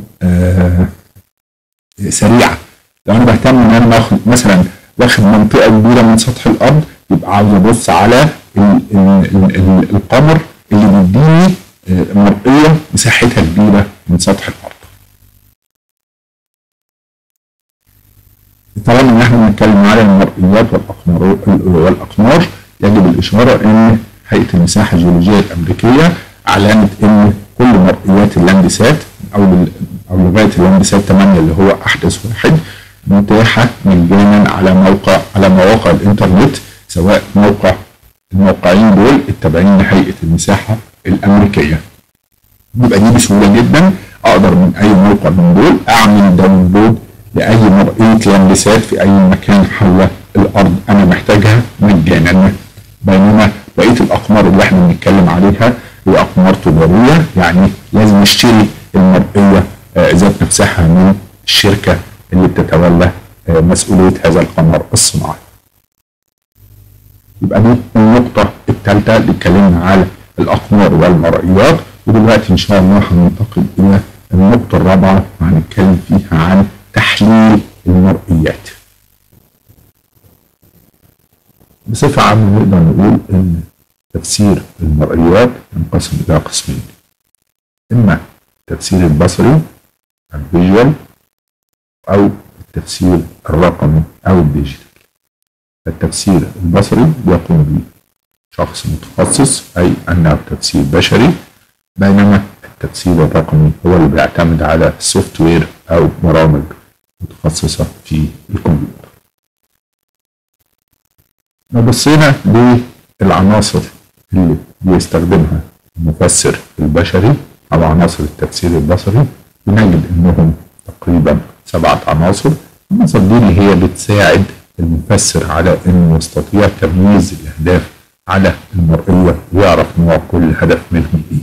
سريعه لو انا بهتم ان انا باخد مثلا واخد منطقه كبيره من سطح الارض يبقى عاوز ابص على ال ال ال القمر اللي بيديني مرئيه مساحتها كبيره من سطح الارض. طالما ان احنا بنتكلم على المرئيات والاقمار والاقمار يجب الاشاره ان هيئه المساحه الجيولوجيه الامريكيه اعلنت ان كل مرئيات اللاندسات او او لغايه اللاندسات 8 اللي هو احدث واحد متاحه مجانا على موقع على مواقع الانترنت سواء موقع الموقعين دول التابعين لهيئه المساحه الامريكيه. يبقى دي بسهوله جدا اقدر من اي موقع من دول اعمل داونلود لاي مرئيه لاندسات في اي مكان حول الارض انا محتاجها مجانا. بينما بقيه الاقمار اللي احنا بنتكلم عليها هي اقمار تجاريه يعني لازم اشتري المرئيه ذات نفسها من الشركه اللي بتتولى مسؤوليه هذا القمر الصناعي. يبقى دي النقطة الثالثة اللي اتكلمنا على الأقمار والمرئيات ودلوقتي إن شاء الله هننتقل إلى النقطة الرابعة وهنتكلم فيها عن تحليل المرئيات. بصفة عامة نقدر نقول إن تفسير المرئيات ينقسم إلى قسمين. إما التفسير البصري الفيجوال أو التفسير الرقمي أو الديجيتال. التفسير البصري يقوم به شخص متخصص أي أنه تفسير بشري بينما التفسير الرقمي هو اللي بيعتمد على سوفت وير أو برامج متخصصة في الكمبيوتر. لو بصينا للعناصر اللي بيستخدمها المفسر البشري أو عناصر التفسير البصري بنجد إنهم تقريبا سبعة عناصر العناصر دي اللي هي بتساعد المفسر على انه يستطيع تمييز الاهداف على المرئيه ويعرف نوع كل هدف منهم ايه.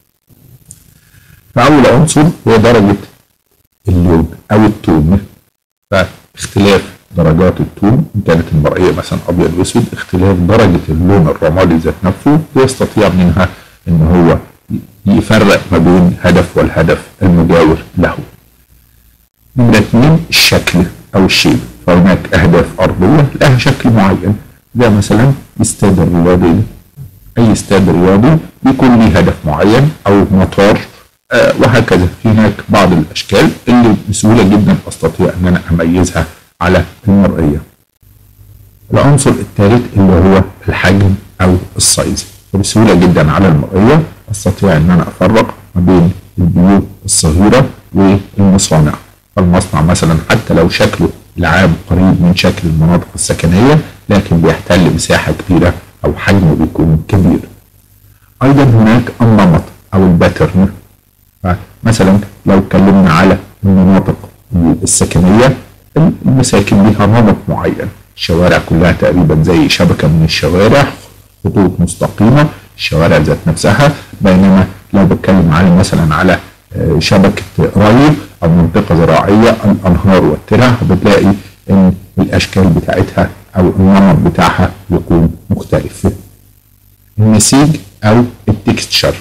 فاول عنصر هو درجه اللون او التون فاختلاف درجات التون ان كانت المرئيه مثلا ابيض واسود اختلاف درجه اللون الرمادي ذات نفسه يستطيع منها ان هو يفرق ما بين هدف والهدف المجاور له. نمرة اثنين الشكل او الشيب فهناك اهداف ارضيه لها شكل معين زي مثلا استاد الرياضي اي استاد رياضي بيكون ليه هدف معين او مطار آه وهكذا في هناك بعض الاشكال اللي بسهوله جدا استطيع ان انا اميزها على المرئيه العنصر الثالث اللي هو الحجم او السايز وبسهوله جدا على المرئيه استطيع ان انا افرق ما بين البيوت الصغيره والمصانع المصنع مثلا حتى لو شكله العام قريب من شكل المناطق السكنية لكن بيحتل مساحة كبيرة أو حجمه بيكون كبير أيضا هناك النمط أو الباترن مثلا لو اتكلمنا على المناطق السكنية المساكن لها نمط معين الشوارع كلها تقريبا زي شبكة من الشوارع خطوط مستقيمة الشوارع ذات نفسها بينما لو بتكلم على مثلا على شبكة ري أو منطقة زراعية الأنهار والترع بتلاقي إن الأشكال بتاعتها أو النمط بتاعها يكون مختلف. النسيج أو التكستشر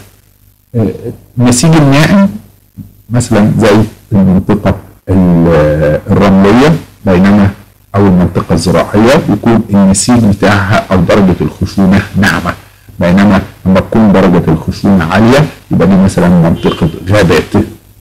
النسيج المائي مثلا زي المنطقة الرملية بينما أو المنطقة الزراعية يكون النسيج بتاعها أو درجة الخشونة ناعمة بينما لما تكون درجة الخشونة عالية يبقى دي مثلا منطقة غابات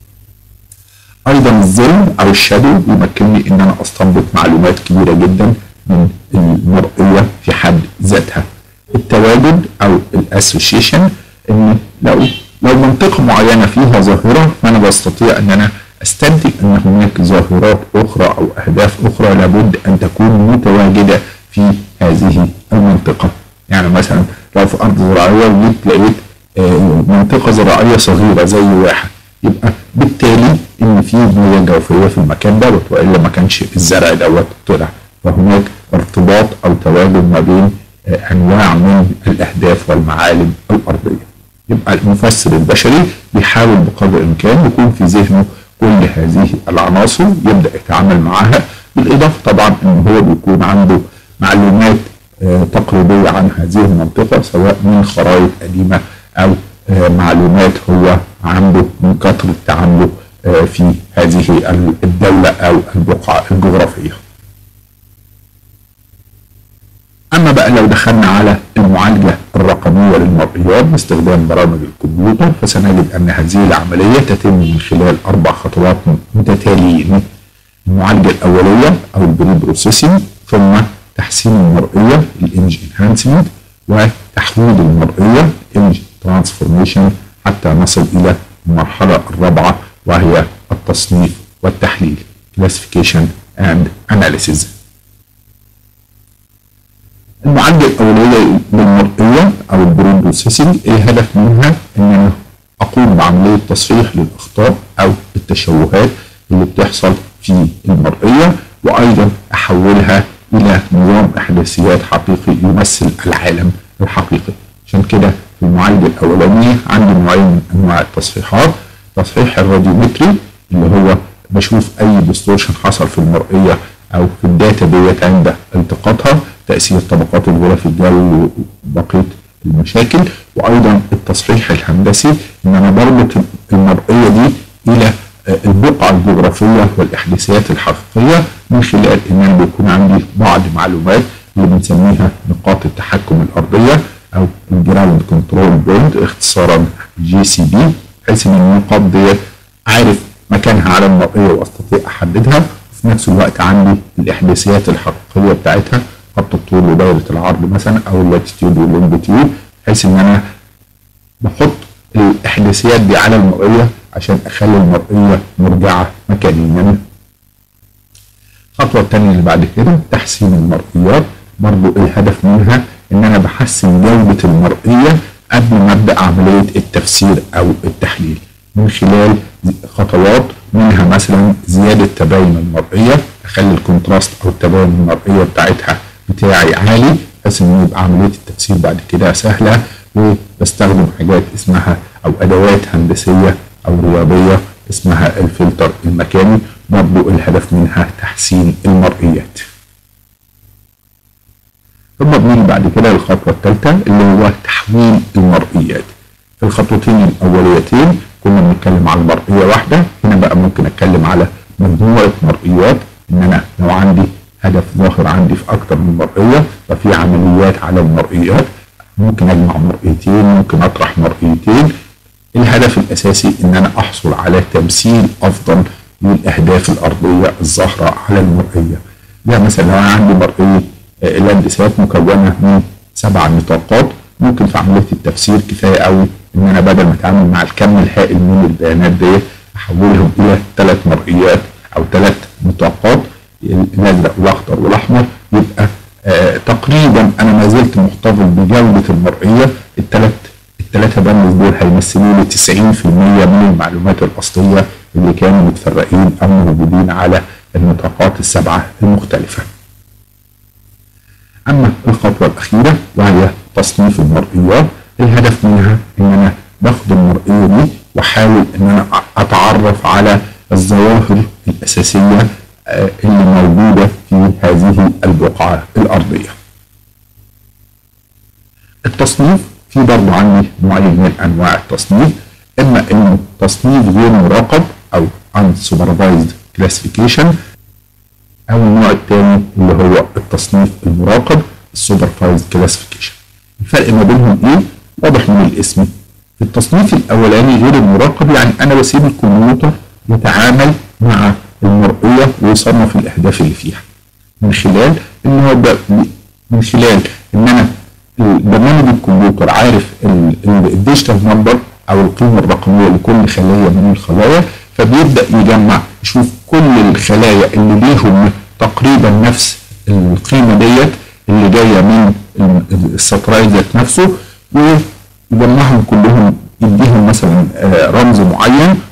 ايضا الظل او الشادو يمكنني ان انا استنبط معلومات كبيره جدا من المرئيه في حد ذاتها التواجد او الاسوشيشن ان لو لو منطقه معينه فيها ظاهره فانا بستطيع ان انا استنتج ان هناك ظاهرات اخرى او اهداف اخرى لابد ان تكون متواجده في هذه المنطقه يعني مثلا لو في ارض زراعيه وجيت لقيت منطقه زراعيه صغيره زي واحد يبقى بالتالي ان في في ميه جوفيه في المكان دوت والا ما كانش الزرع دوت طلع فهناك ارتباط او تواجد ما بين انواع من الاهداف والمعالم الارضيه. يبقى المفسر البشري بيحاول بقدر الامكان يكون في ذهنه كل هذه العناصر يبدا يتعامل معها بالاضافه طبعا ان هو بيكون عنده معلومات آه تقريبيه عن هذه المنطقه سواء من خرائط قديمه او آه معلومات هو عنده من كثره تعامله آه في هذه الدوله او البقعه الجغرافيه. اما بقى لو دخلنا على المعالجه الرقميه للمرئيات باستخدام برامج الكمبيوتر فسنجد ان هذه العمليه تتم من خلال اربع خطوات متتاليين المعالجه الاوليه او البري بروسيسنج ثم تحسين المرئيه الايمج انهانسمنت وتحويل المرئيه ايمج ترانسفورميشن حتى نصل الى المرحله الرابعه وهي التصنيف والتحليل classification and analysis المعالجه الاوليه للمرئيه او البرين بروسيسنج الهدف منها ان انا اقوم بعمليه تصحيح للاخطاء او التشوهات اللي بتحصل في المرئيه وايضا احولها الى نظام احداثيات حقيقي يمثل العالم الحقيقي عشان كده في المعالجه الاولانيه عندي نوعين من انواع التصحيحات تصحيح الراديومتري اللي هو بشوف اي ديستورشن حصل في المرئيه او في الداتا ديت عند التقاطها تاثير طبقات الغلاف الجوي وبقيه المشاكل وايضا التصحيح الهندسي ان انا بربط المرئيه دي الى البقعه الجغرافيه والاحداثيات الحقيقيه من خلال ان انا بيكون عندي بعض معلومات اللي بنسميها نقاط التحكم الارضيه او الجراوند كنترول بوينت اختصارا جي سي بي بحيث ان النقاط ديت عارف مكانها على المرئيه واستطيع احددها وفي نفس الوقت عندي الاحداثيات الحقيقيه بتاعتها خط الطول ودايره العرض مثلا او اللاتيتيود واللونجيتيود بحيث ان انا بحط الاحداثيات دي على المرئيه عشان اخلي المرئيه مرجعه مكانيا. الخطوه الثانيه اللي بعد كده تحسين المرئيات برضو الهدف منها ان انا بحسن جوده المرئيه قبل ما ابدا عمليه التفسير او التحليل من خلال خطوات منها مثلا زياده تباين المرئيه اخلي الكونتراست او التباين المرئيه بتاعتها بتاعي عالي بحيث ان يبقى عمليه التفسير بعد كده سهله وبستخدم حاجات اسمها او ادوات هندسيه او رياضيه اسمها الفلتر المكاني برضو الهدف منها تحسين المرئيات. ثم بنيجي بعد كده للخطوه الثالثه اللي هو تحويل المرئيات. في الخطوتين الاوليتين كنا بنتكلم على مرئيه واحده هنا بقى ممكن اتكلم على مجموعه مرئيات ان انا لو عندي هدف ظاهر عندي في اكتر من مرئيه ففي عمليات على المرئيات ممكن اجمع مرئيتين ممكن اطرح مرئيتين الهدف الاساسي ان انا احصل على تمثيل افضل للاهداف الارضيه الظاهره على المرئيه يعني مثلا لو انا عندي مرئيه لاندسات مكونه من سبع نطاقات ممكن في عمليه التفسير كفايه قوي ان انا بدل ما اتعامل مع الكم الهائل من البيانات ديت احولهم الى ثلاث مرئيات او ثلاث نطاقات الازرق والاخضر والاحمر يبقى آه تقريبا انا ما زلت محتفظ بجوده المرئيه الثلاث الثلاثه بانز دول هيمثلوا لي 90% من المعلومات الاصليه اللي كانوا متفرقين او موجودين على النطاقات السبعه المختلفه. اما الخطوه الاخيره وهي تصنيف المرئيات الهدف منها ان انا باخد المرئيه دي واحاول ان انا اتعرف على الظواهر الاساسيه اللي موجودة في هذه البقعة الأرضية التصنيف في برضه عندي نوعين من أنواع التصنيف إما إنه تصنيف غير مراقب أو unsupervised classification أو النوع الثاني اللي هو التصنيف المراقب supervised classification الفرق ما بينهم إيه؟ واضح من الاسم في التصنيف الأولاني غير المراقب يعني أنا بسيب الكمبيوتر يتعامل مع المرئية ويصنف الأهداف اللي فيها من خلال إن هو من خلال إن أنا برنامج الكمبيوتر عارف الديجيتال نمبر أو القيمة الرقمية لكل خلية من الخلايا فبيبدأ يجمع يشوف كل الخلايا اللي ليهم تقريبا نفس القيمة ديت اللي جاية من السطرايز ذات نفسه ويجمعهم كلهم يديهم مثلا رمز معين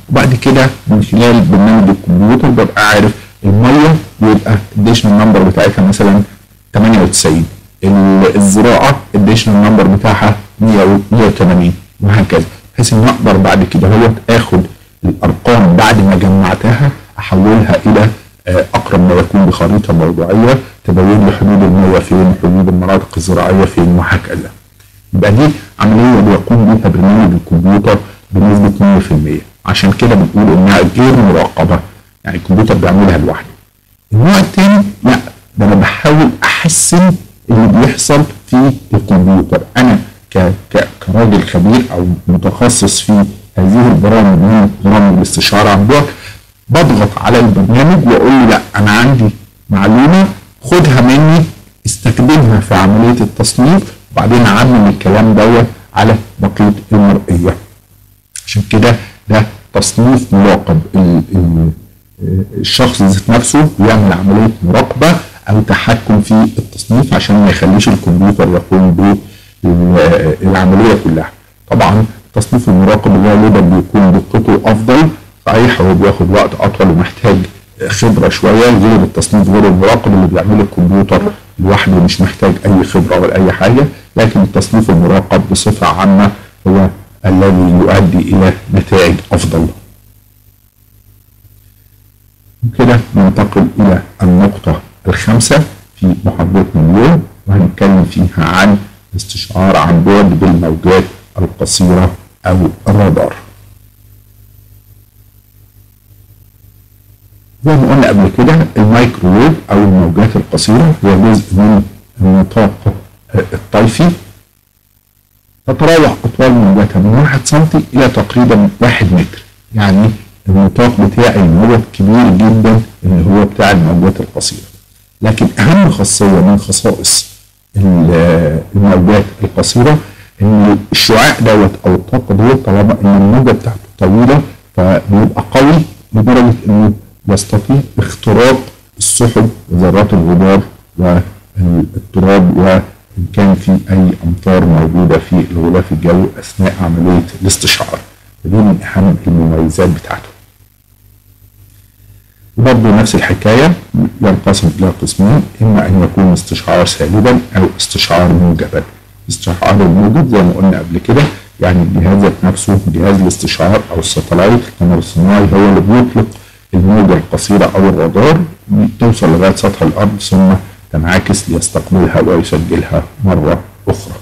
وبعد كده من خلال برنامج الكمبيوتر ببقى عارف الميه بيبقى الديشنال نمبر بتاعتها مثلا 98 ال- الزراعه الديشنال نمبر بتاعها 100 180 وهكذا بحيث ان اقدر بعد كده هو اخد الارقام بعد ما جمعتها احولها الى آه، اقرب ما يكون بخريطه موضوعيه تبين لي حدود الميه فين حدود المناطق الزراعيه فين وهكذا يبقى دي عمليه بيقوم بيها برنامج الكمبيوتر بنسبه 100% عشان كده بنقول انها غير مراقبه يعني الكمبيوتر بيعملها لوحده النوع الثاني لا ده انا بحاول احسن اللي بيحصل في الكمبيوتر انا ك... ك... كراجل خبير او متخصص في هذه البرامج من برامج الاستشاره عن بعد بضغط على البرنامج واقول له لا انا عندي معلومه خدها مني استخدمها في عمليه التصنيف وبعدين عمم الكلام دوت على بقيه المرئيه عشان كده ده تصنيف مراقب ال- ال- الشخص ذات نفسه بيعمل عمليه مراقبه او تحكم في التصنيف عشان ما يخليش الكمبيوتر يقوم بالعمليه كلها. طبعا التصنيف المراقب غالبا بيكون دقته افضل صحيح هو بياخد وقت اطول ومحتاج خبره شويه غير التصنيف غير المراقب اللي بيعمله الكمبيوتر لوحده مش محتاج اي خبره ولا اي حاجه لكن التصنيف المراقب بصفه عامه هو الذي يؤدي الى نتائج افضل. كده ننتقل إلى النقطة الخامسة في محاضرتنا اليوم وهنتكلم فيها عن الاستشعار عن بعد بالموجات القصيرة أو الرادار. زي ما قلنا قبل كده الميكروويف أو الموجات القصيرة هي جزء من النطاق الطيفي تتراوح أطوال موجاتها من 1 سم إلى تقريبا 1 متر يعني النطاق بتاع الموجة كبير جدا اللي هو بتاع الموجات القصيرة لكن أهم خاصية من خصائص ال- الموجات القصيرة إن الشعاع دوت أو الطاقة دوت طالما إن الموجة بتاعته طويلة فبيبقى قوي لدرجة إنه يستطيع اختراق السحب وذرات الغبار والتراب وإن كان في أي أمطار موجودة في الغلاف الجوي أثناء عملية الاستشعار دي من أهم المميزات بتاعته وبرضه نفس الحكاية ينقسم إلى قسمين إما أن يكون استشعار سالبا أو استشعار موجبا استشعار الموجب زي ما قلنا قبل كده يعني الجهاز ذات نفسه جهاز الاستشعار أو الساتلايت القمر الصناعي هو اللي بيطلق الموجة القصيرة أو الرادار توصل لغاية سطح الأرض ثم تنعكس ليستقبلها ويسجلها مرة أخرى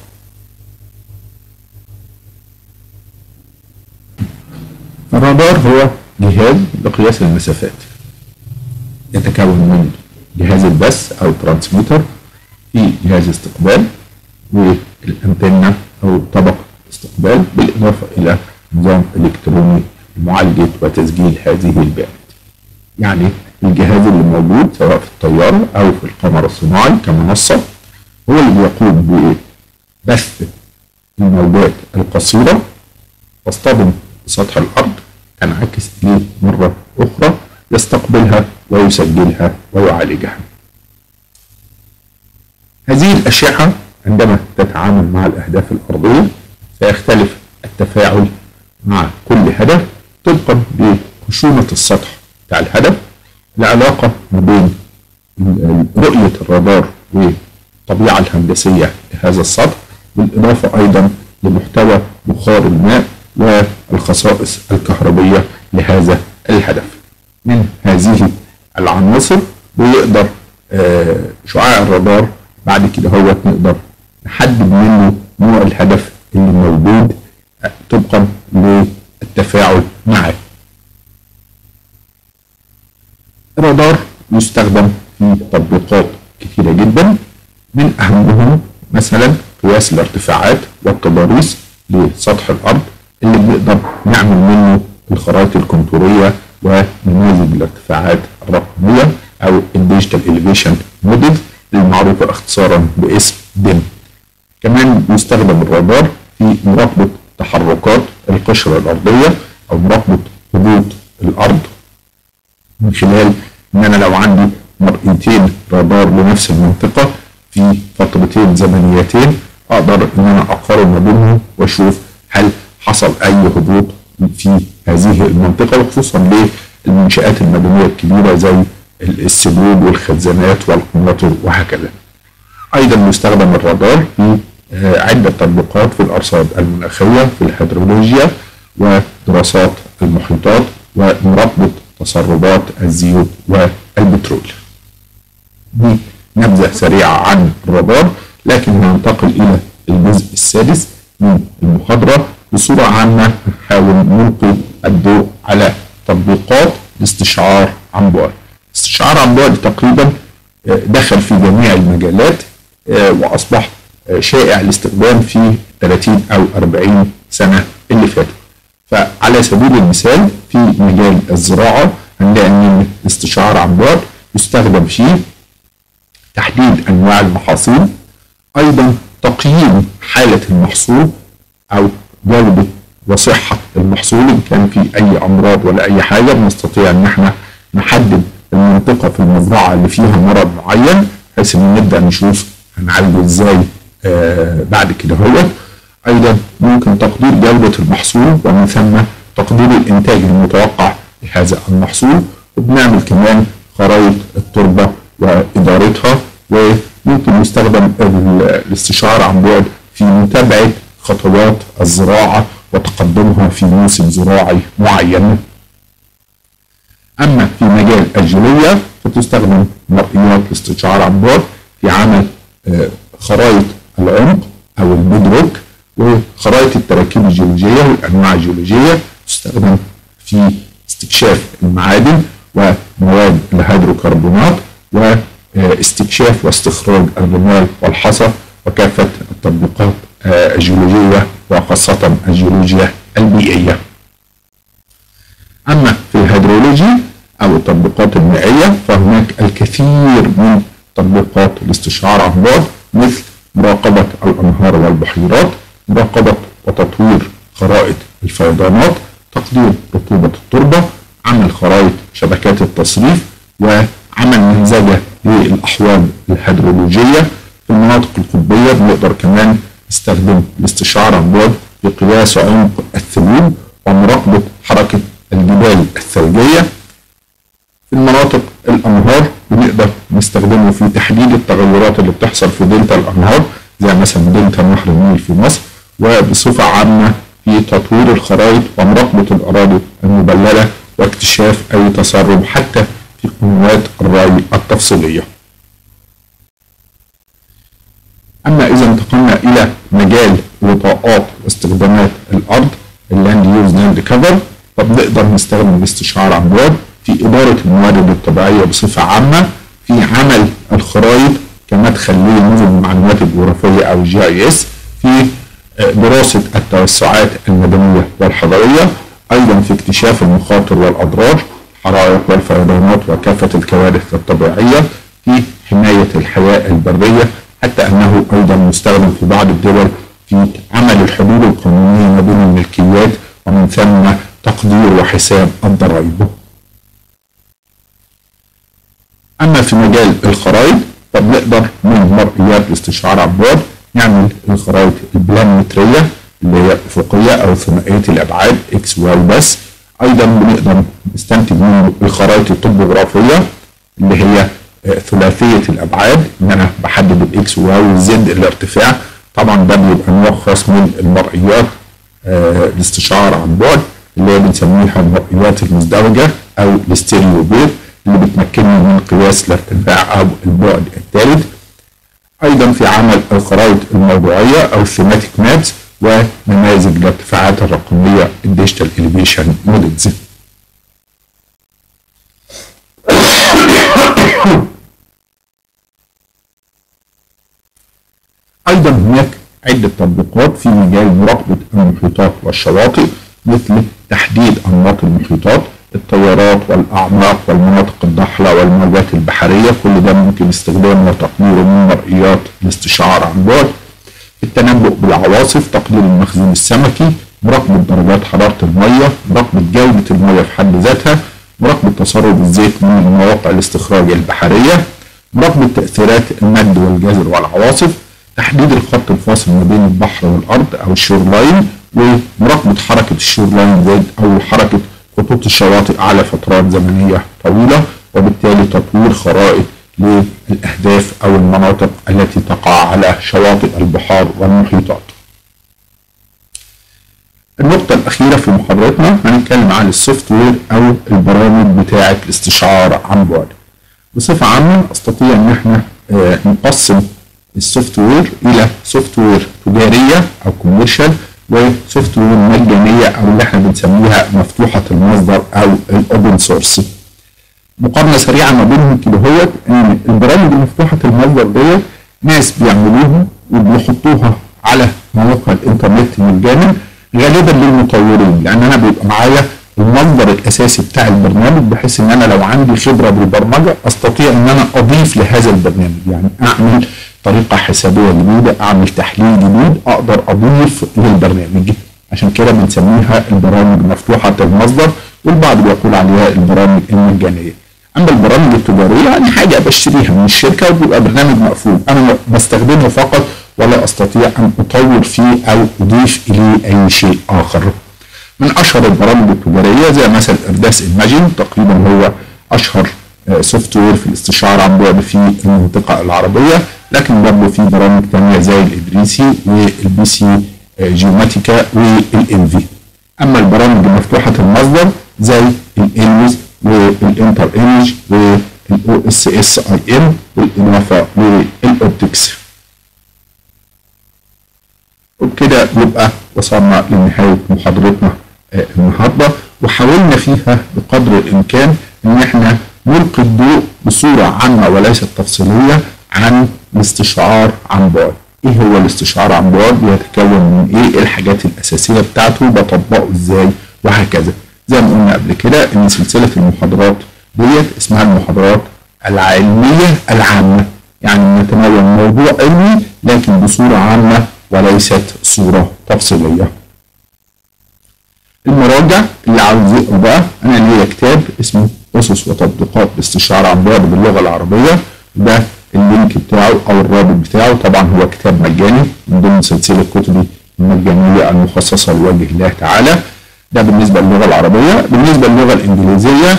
الرادار هو جهاز لقياس المسافات يتكون من جهاز البث او ترانسميتر في جهاز استقبال والانتنة او طبق استقبال بالاضافه الى نظام الكتروني لمعالجه وتسجيل هذه البيانات. يعني الجهاز اللي موجود سواء في الطياره او في القمر الصناعي كمنصه هو اللي بيقوم ببث الموجات القصيره تصطدم بسطح الارض تنعكس اليه مره اخرى يستقبلها ويسجلها ويعالجها. هذه الاشعه عندما تتعامل مع الاهداف الارضيه سيختلف التفاعل مع كل هدف طبقا بخشونه السطح بتاع الهدف العلاقه ما بين رؤيه الرادار والطبيعه الهندسيه لهذا السطح بالاضافه ايضا لمحتوى بخار الماء والخصائص الكهربيه لهذا الهدف. من هذه العناصر ويقدر آه شعاع الرادار بعد كده هو نقدر نحدد منه نوع الهدف اللي موجود آه طبقا للتفاعل معه. الرادار يستخدم في تطبيقات كثيرة جدا من أهمهم مثلا قياس الارتفاعات والتضاريس لسطح الأرض اللي بنقدر نعمل منه الخرائط الكونتورية ونماذج الارتفاعات الرقمية أو الديجيتال إليفيشن موديل المعروفة اختصارا باسم ديم كمان يستخدم الرادار في مراقبة تحركات القشرة الأرضية أو مراقبة هبوط الأرض من خلال إن أنا لو عندي مرئيتين رادار لنفس المنطقة في فترتين زمنيتين أقدر إن أنا أقارن ما بينهم وأشوف هل حصل أي هبوط في هذه المنطقة وخصوصا للمنشآت المدنية الكبيرة زي السدود والخزانات والقناطر وهكذا. أيضا يستخدم الرادار في عدة تطبيقات في الأرصاد المناخية في الهيدرولوجيا ودراسات المحيطات ومراقبة تسربات الزيوت والبترول. دي نبذة سريعة عن الرادار لكن ننتقل إلى الجزء السادس من المحاضرة بصورة عامة نحاول نلقي الضوء على تطبيقات الاستشعار عن بعد. الاستشعار عن بعد تقريبا دخل في جميع المجالات وأصبح شائع الاستخدام في 30 أو 40 سنة اللي فاتت. فعلى سبيل المثال في مجال الزراعة هنلاقي أن الاستشعار عن بعد يستخدم فيه تحديد أنواع المحاصيل أيضا تقييم حالة المحصول أو جودة وصحة المحصول إن كان في أي أمراض ولا أي حاجة بنستطيع إن احنا نحدد المنطقة في المزرعة اللي فيها مرض معين بحيث إن نبدأ نشوف هنعالجه إزاي آه بعد كده هو أيضا ممكن تقدير جودة المحصول ومن ثم تقدير الإنتاج المتوقع لهذا المحصول وبنعمل كمان خرائط التربة وإدارتها وممكن يستخدم الاستشعار عن بعد في متابعة خطوات الزراعة وتقدمها في موسم زراعي معين أما في مجال الجيولوجيا فتستخدم مرئيات الاستشعار عن بعد في عمل خرائط العمق أو البيدروك وخرائط التراكيب الجيولوجية والأنواع الجيولوجية تستخدم في استكشاف المعادن ومواد الهيدروكربونات واستكشاف واستخراج الرمال والحصى وكافة التطبيقات الجيولوجية وخاصة الجيولوجيا البيئية أما في الهيدرولوجي أو التطبيقات المائية فهناك الكثير من تطبيقات الاستشعار عن بعد مثل مراقبة الأنهار والبحيرات مراقبة وتطوير خرائط الفيضانات تقدير رطوبة التربة عمل خرائط شبكات التصريف وعمل منزجة للأحواض الهيدرولوجية في المناطق القطبية بنقدر كمان نستخدم الاستشعار عن بعد لقياس عمق الثلوج ومراقبة حركة الجبال الثلجية في المناطق الأنهار بنقدر نستخدمه في تحديد التغيرات اللي بتحصل في دلتا الأنهار زي مثلا دلتا نهر النيل في مصر وبصفة عامة في تطوير الخرائط ومراقبة الأراضي المبللة واكتشاف أي تسرب حتى في قنوات الري التفصيلية. أما إذا انتقلنا إلى مجال وطاءات واستخدامات الأرض اللاند يوز لاند كفر فبنقدر نستخدم الاستشعار عن بعد في إدارة الموارد الطبيعية بصفة عامة في عمل الخرائط كمدخل لنظم المعلومات الجغرافية أو جي اي اس في دراسة التوسعات المدنية والحضرية أيضا في اكتشاف المخاطر والأضرار الحرائق والفيضانات وكافة الكوارث الطبيعية في حماية الحياة البرية حتى أنه أيضا مستخدم في بعض الدول في عمل الحدود القانونية ما بين الملكيات ومن ثم تقدير وحساب الضرائب أما في مجال الخرائط فبنقدر من مرئيات الاستشعار عن بعد نعمل الخرائط البلانمترية اللي هي أفقية أو ثنائية الأبعاد إكس واي بس أيضا بنقدر نستنتج منه الخرائط الطبوغرافية اللي هي ثلاثية الأبعاد إن أنا بحدد الإكس واي والزد الارتفاع طبعا ده بيبقى نوع خاص من المرئيات الاستشعار عن بعد اللي هي بنسميها المرئيات المزدوجة أو الاستيريو بيت اللي بتمكنني من قياس الارتفاع أو البعد الثالث أيضا في عمل الخرائط الموضوعية أو الثيماتيك مابس ونماذج الارتفاعات الرقمية الديجيتال اليفيشن موديلز أيضا هناك عدة تطبيقات في مجال مراقبة المحيطات والشواطئ مثل تحديد أنماط المحيطات التيارات والأعماق والمناطق الضحلة والموجات البحرية كل ده ممكن استخدامه وتقديره من مرئيات الاستشعار عن بعد التنبؤ بالعواصف تقدير المخزون السمكي مراقبة درجات حرارة المية مراقبة جودة المية في حد ذاتها مراقبة تسرب الزيت من مواقع الاستخراج البحرية مراقبة تأثيرات المد والجزر والعواصف تحديد الخط الفاصل ما بين البحر والأرض أو الشور لاين ومراقبه حركه الشور لاين زد او حركه خطوط الشواطئ على فترات زمنيه طويله وبالتالي تطوير خرائط للاهداف او المناطق التي تقع على شواطئ البحار والمحيطات. النقطة الأخيرة في محاضرتنا هنتكلم عن السوفت وير أو البرامج بتاعة الاستشعار عن بعد. بصفة عامة أستطيع إن إحنا آه نقسم السوفت وير إلى سوفت وير تجارية أو كوميرشال وسوفت وير مجانية أو اللي إحنا بنسميها مفتوحة المصدر أو الأوبن سورس. مقارنة سريعة ما بينهم كده هو إن البرامج المفتوحة المصدر ديت ناس بيعملوها وبيحطوها على مواقع الإنترنت مجانا غالبا للمطورين لان انا بيبقى معايا المصدر الاساسي بتاع البرنامج بحيث ان انا لو عندي خبره بالبرمجه استطيع ان انا اضيف لهذا البرنامج يعني اعمل طريقه حسابيه جديده اعمل تحليل جديد اقدر اضيف للبرنامج عشان كده بنسميها البرامج مفتوحه المصدر والبعض بيقول عليها البرامج المجانيه اما البرامج التجاريه يعني حاجه بشتريها من الشركه وبيبقى برنامج مقفول انا بستخدمه فقط ولا استطيع ان اطور فيه او اضيف اليه اي شيء اخر. من اشهر البرامج التجاريه زي مثلا ارداس ايماجين تقريبا هو اشهر سوفت وير في الاستشعار عن بعد في المنطقه العربيه لكن برضه في برامج ثانيه زي الادريسي والبي سي جيوماتيكا والانفي. اما البرامج مفتوحه المصدر زي الالوز والانتر ايمج والاو اس اس اي ام بالاضافه للاوبتكس. وبكده يبقى وصلنا لنهاية محاضرتنا النهارده وحاولنا فيها بقدر الإمكان إن إحنا نلقي الضوء بصورة عامة وليست تفصيلية عن الاستشعار عن بعد. إيه هو الاستشعار عن بعد؟ بيتكون من إيه؟ إيه الحاجات الأساسية بتاعته؟ بطبقه إزاي؟ وهكذا. زي ما قلنا قبل كده إن سلسلة المحاضرات ديت اسمها المحاضرات العلمية العامة. يعني نتناول موضوع علمي لكن بصورة عامة وليست صورة تفصيلية المراجع اللي عاوز يقرا بقى انا ليا كتاب اسمه اسس وتطبيقات الاستشعار عن بعد باللغه العربيه ده اللينك بتاعه او الرابط بتاعه طبعا هو كتاب مجاني من ضمن سلسله كتبي المجانيه المخصصه لوجه الله تعالى ده بالنسبه للغه العربيه بالنسبه للغه الانجليزيه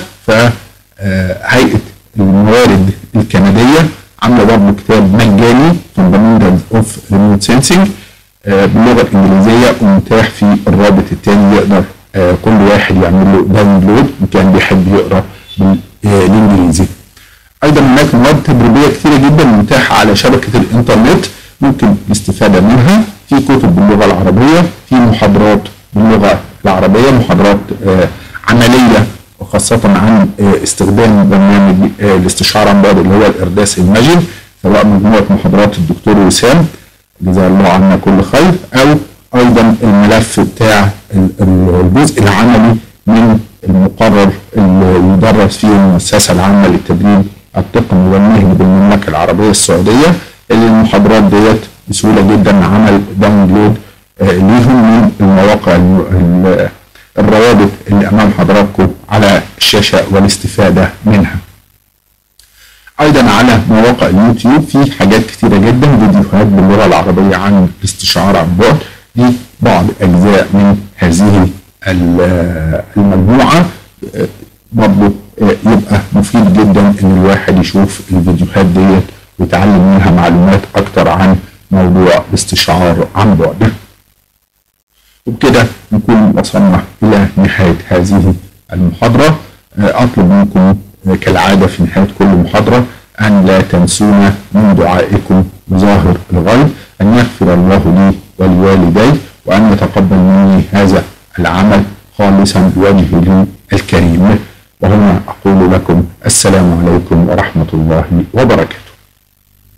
فهيئه الموارد الكنديه عامله برضه كتاب مجاني Fundamentals of Remote Sensing باللغه الانجليزيه ومتاح في الرابط الثاني يقدر كل واحد يعمل له داونلود وكان بيحب يقرا بالانجليزي. ايضا هناك مواد تدريبيه كثيره جدا متاحه على شبكه الانترنت ممكن الاستفاده منها في كتب باللغه العربيه في محاضرات باللغه العربيه محاضرات عمليه وخاصة عن استخدام برنامج الاستشعار عن بعد اللي هو الإرداس الماجن سواء مجموعة محاضرات الدكتور وسام جزاه الله عنا كل خير أو أيضا الملف بتاع الجزء العملي من المقرر اللي يدرس فيه المؤسسة العامة للتدريب التقني والمهني بالمملكة العربية السعودية اللي المحاضرات ديت بسهولة جدا عمل داونلود ليهم من المواقع الروابط اللي امام حضراتكم على الشاشه والاستفاده منها. ايضا على مواقع اليوتيوب في حاجات كثيره جدا فيديوهات باللغه العربيه عن الاستشعار عن بعد دي بعض اجزاء من هذه المجموعه برضه يبقى مفيد جدا ان الواحد يشوف الفيديوهات ديت ويتعلم منها معلومات اكتر عن موضوع الاستشعار عن بعد. وبكده نكون وصلنا إلى نهاية هذه المحاضرة أطلب منكم كالعادة في نهاية كل محاضرة أن لا تنسونا من دعائكم بظاهر الغيب أن يغفر الله لي ولوالدي وأن يتقبل مني هذا العمل خالصا بوجهه الكريم وهنا أقول لكم السلام عليكم ورحمة الله وبركاته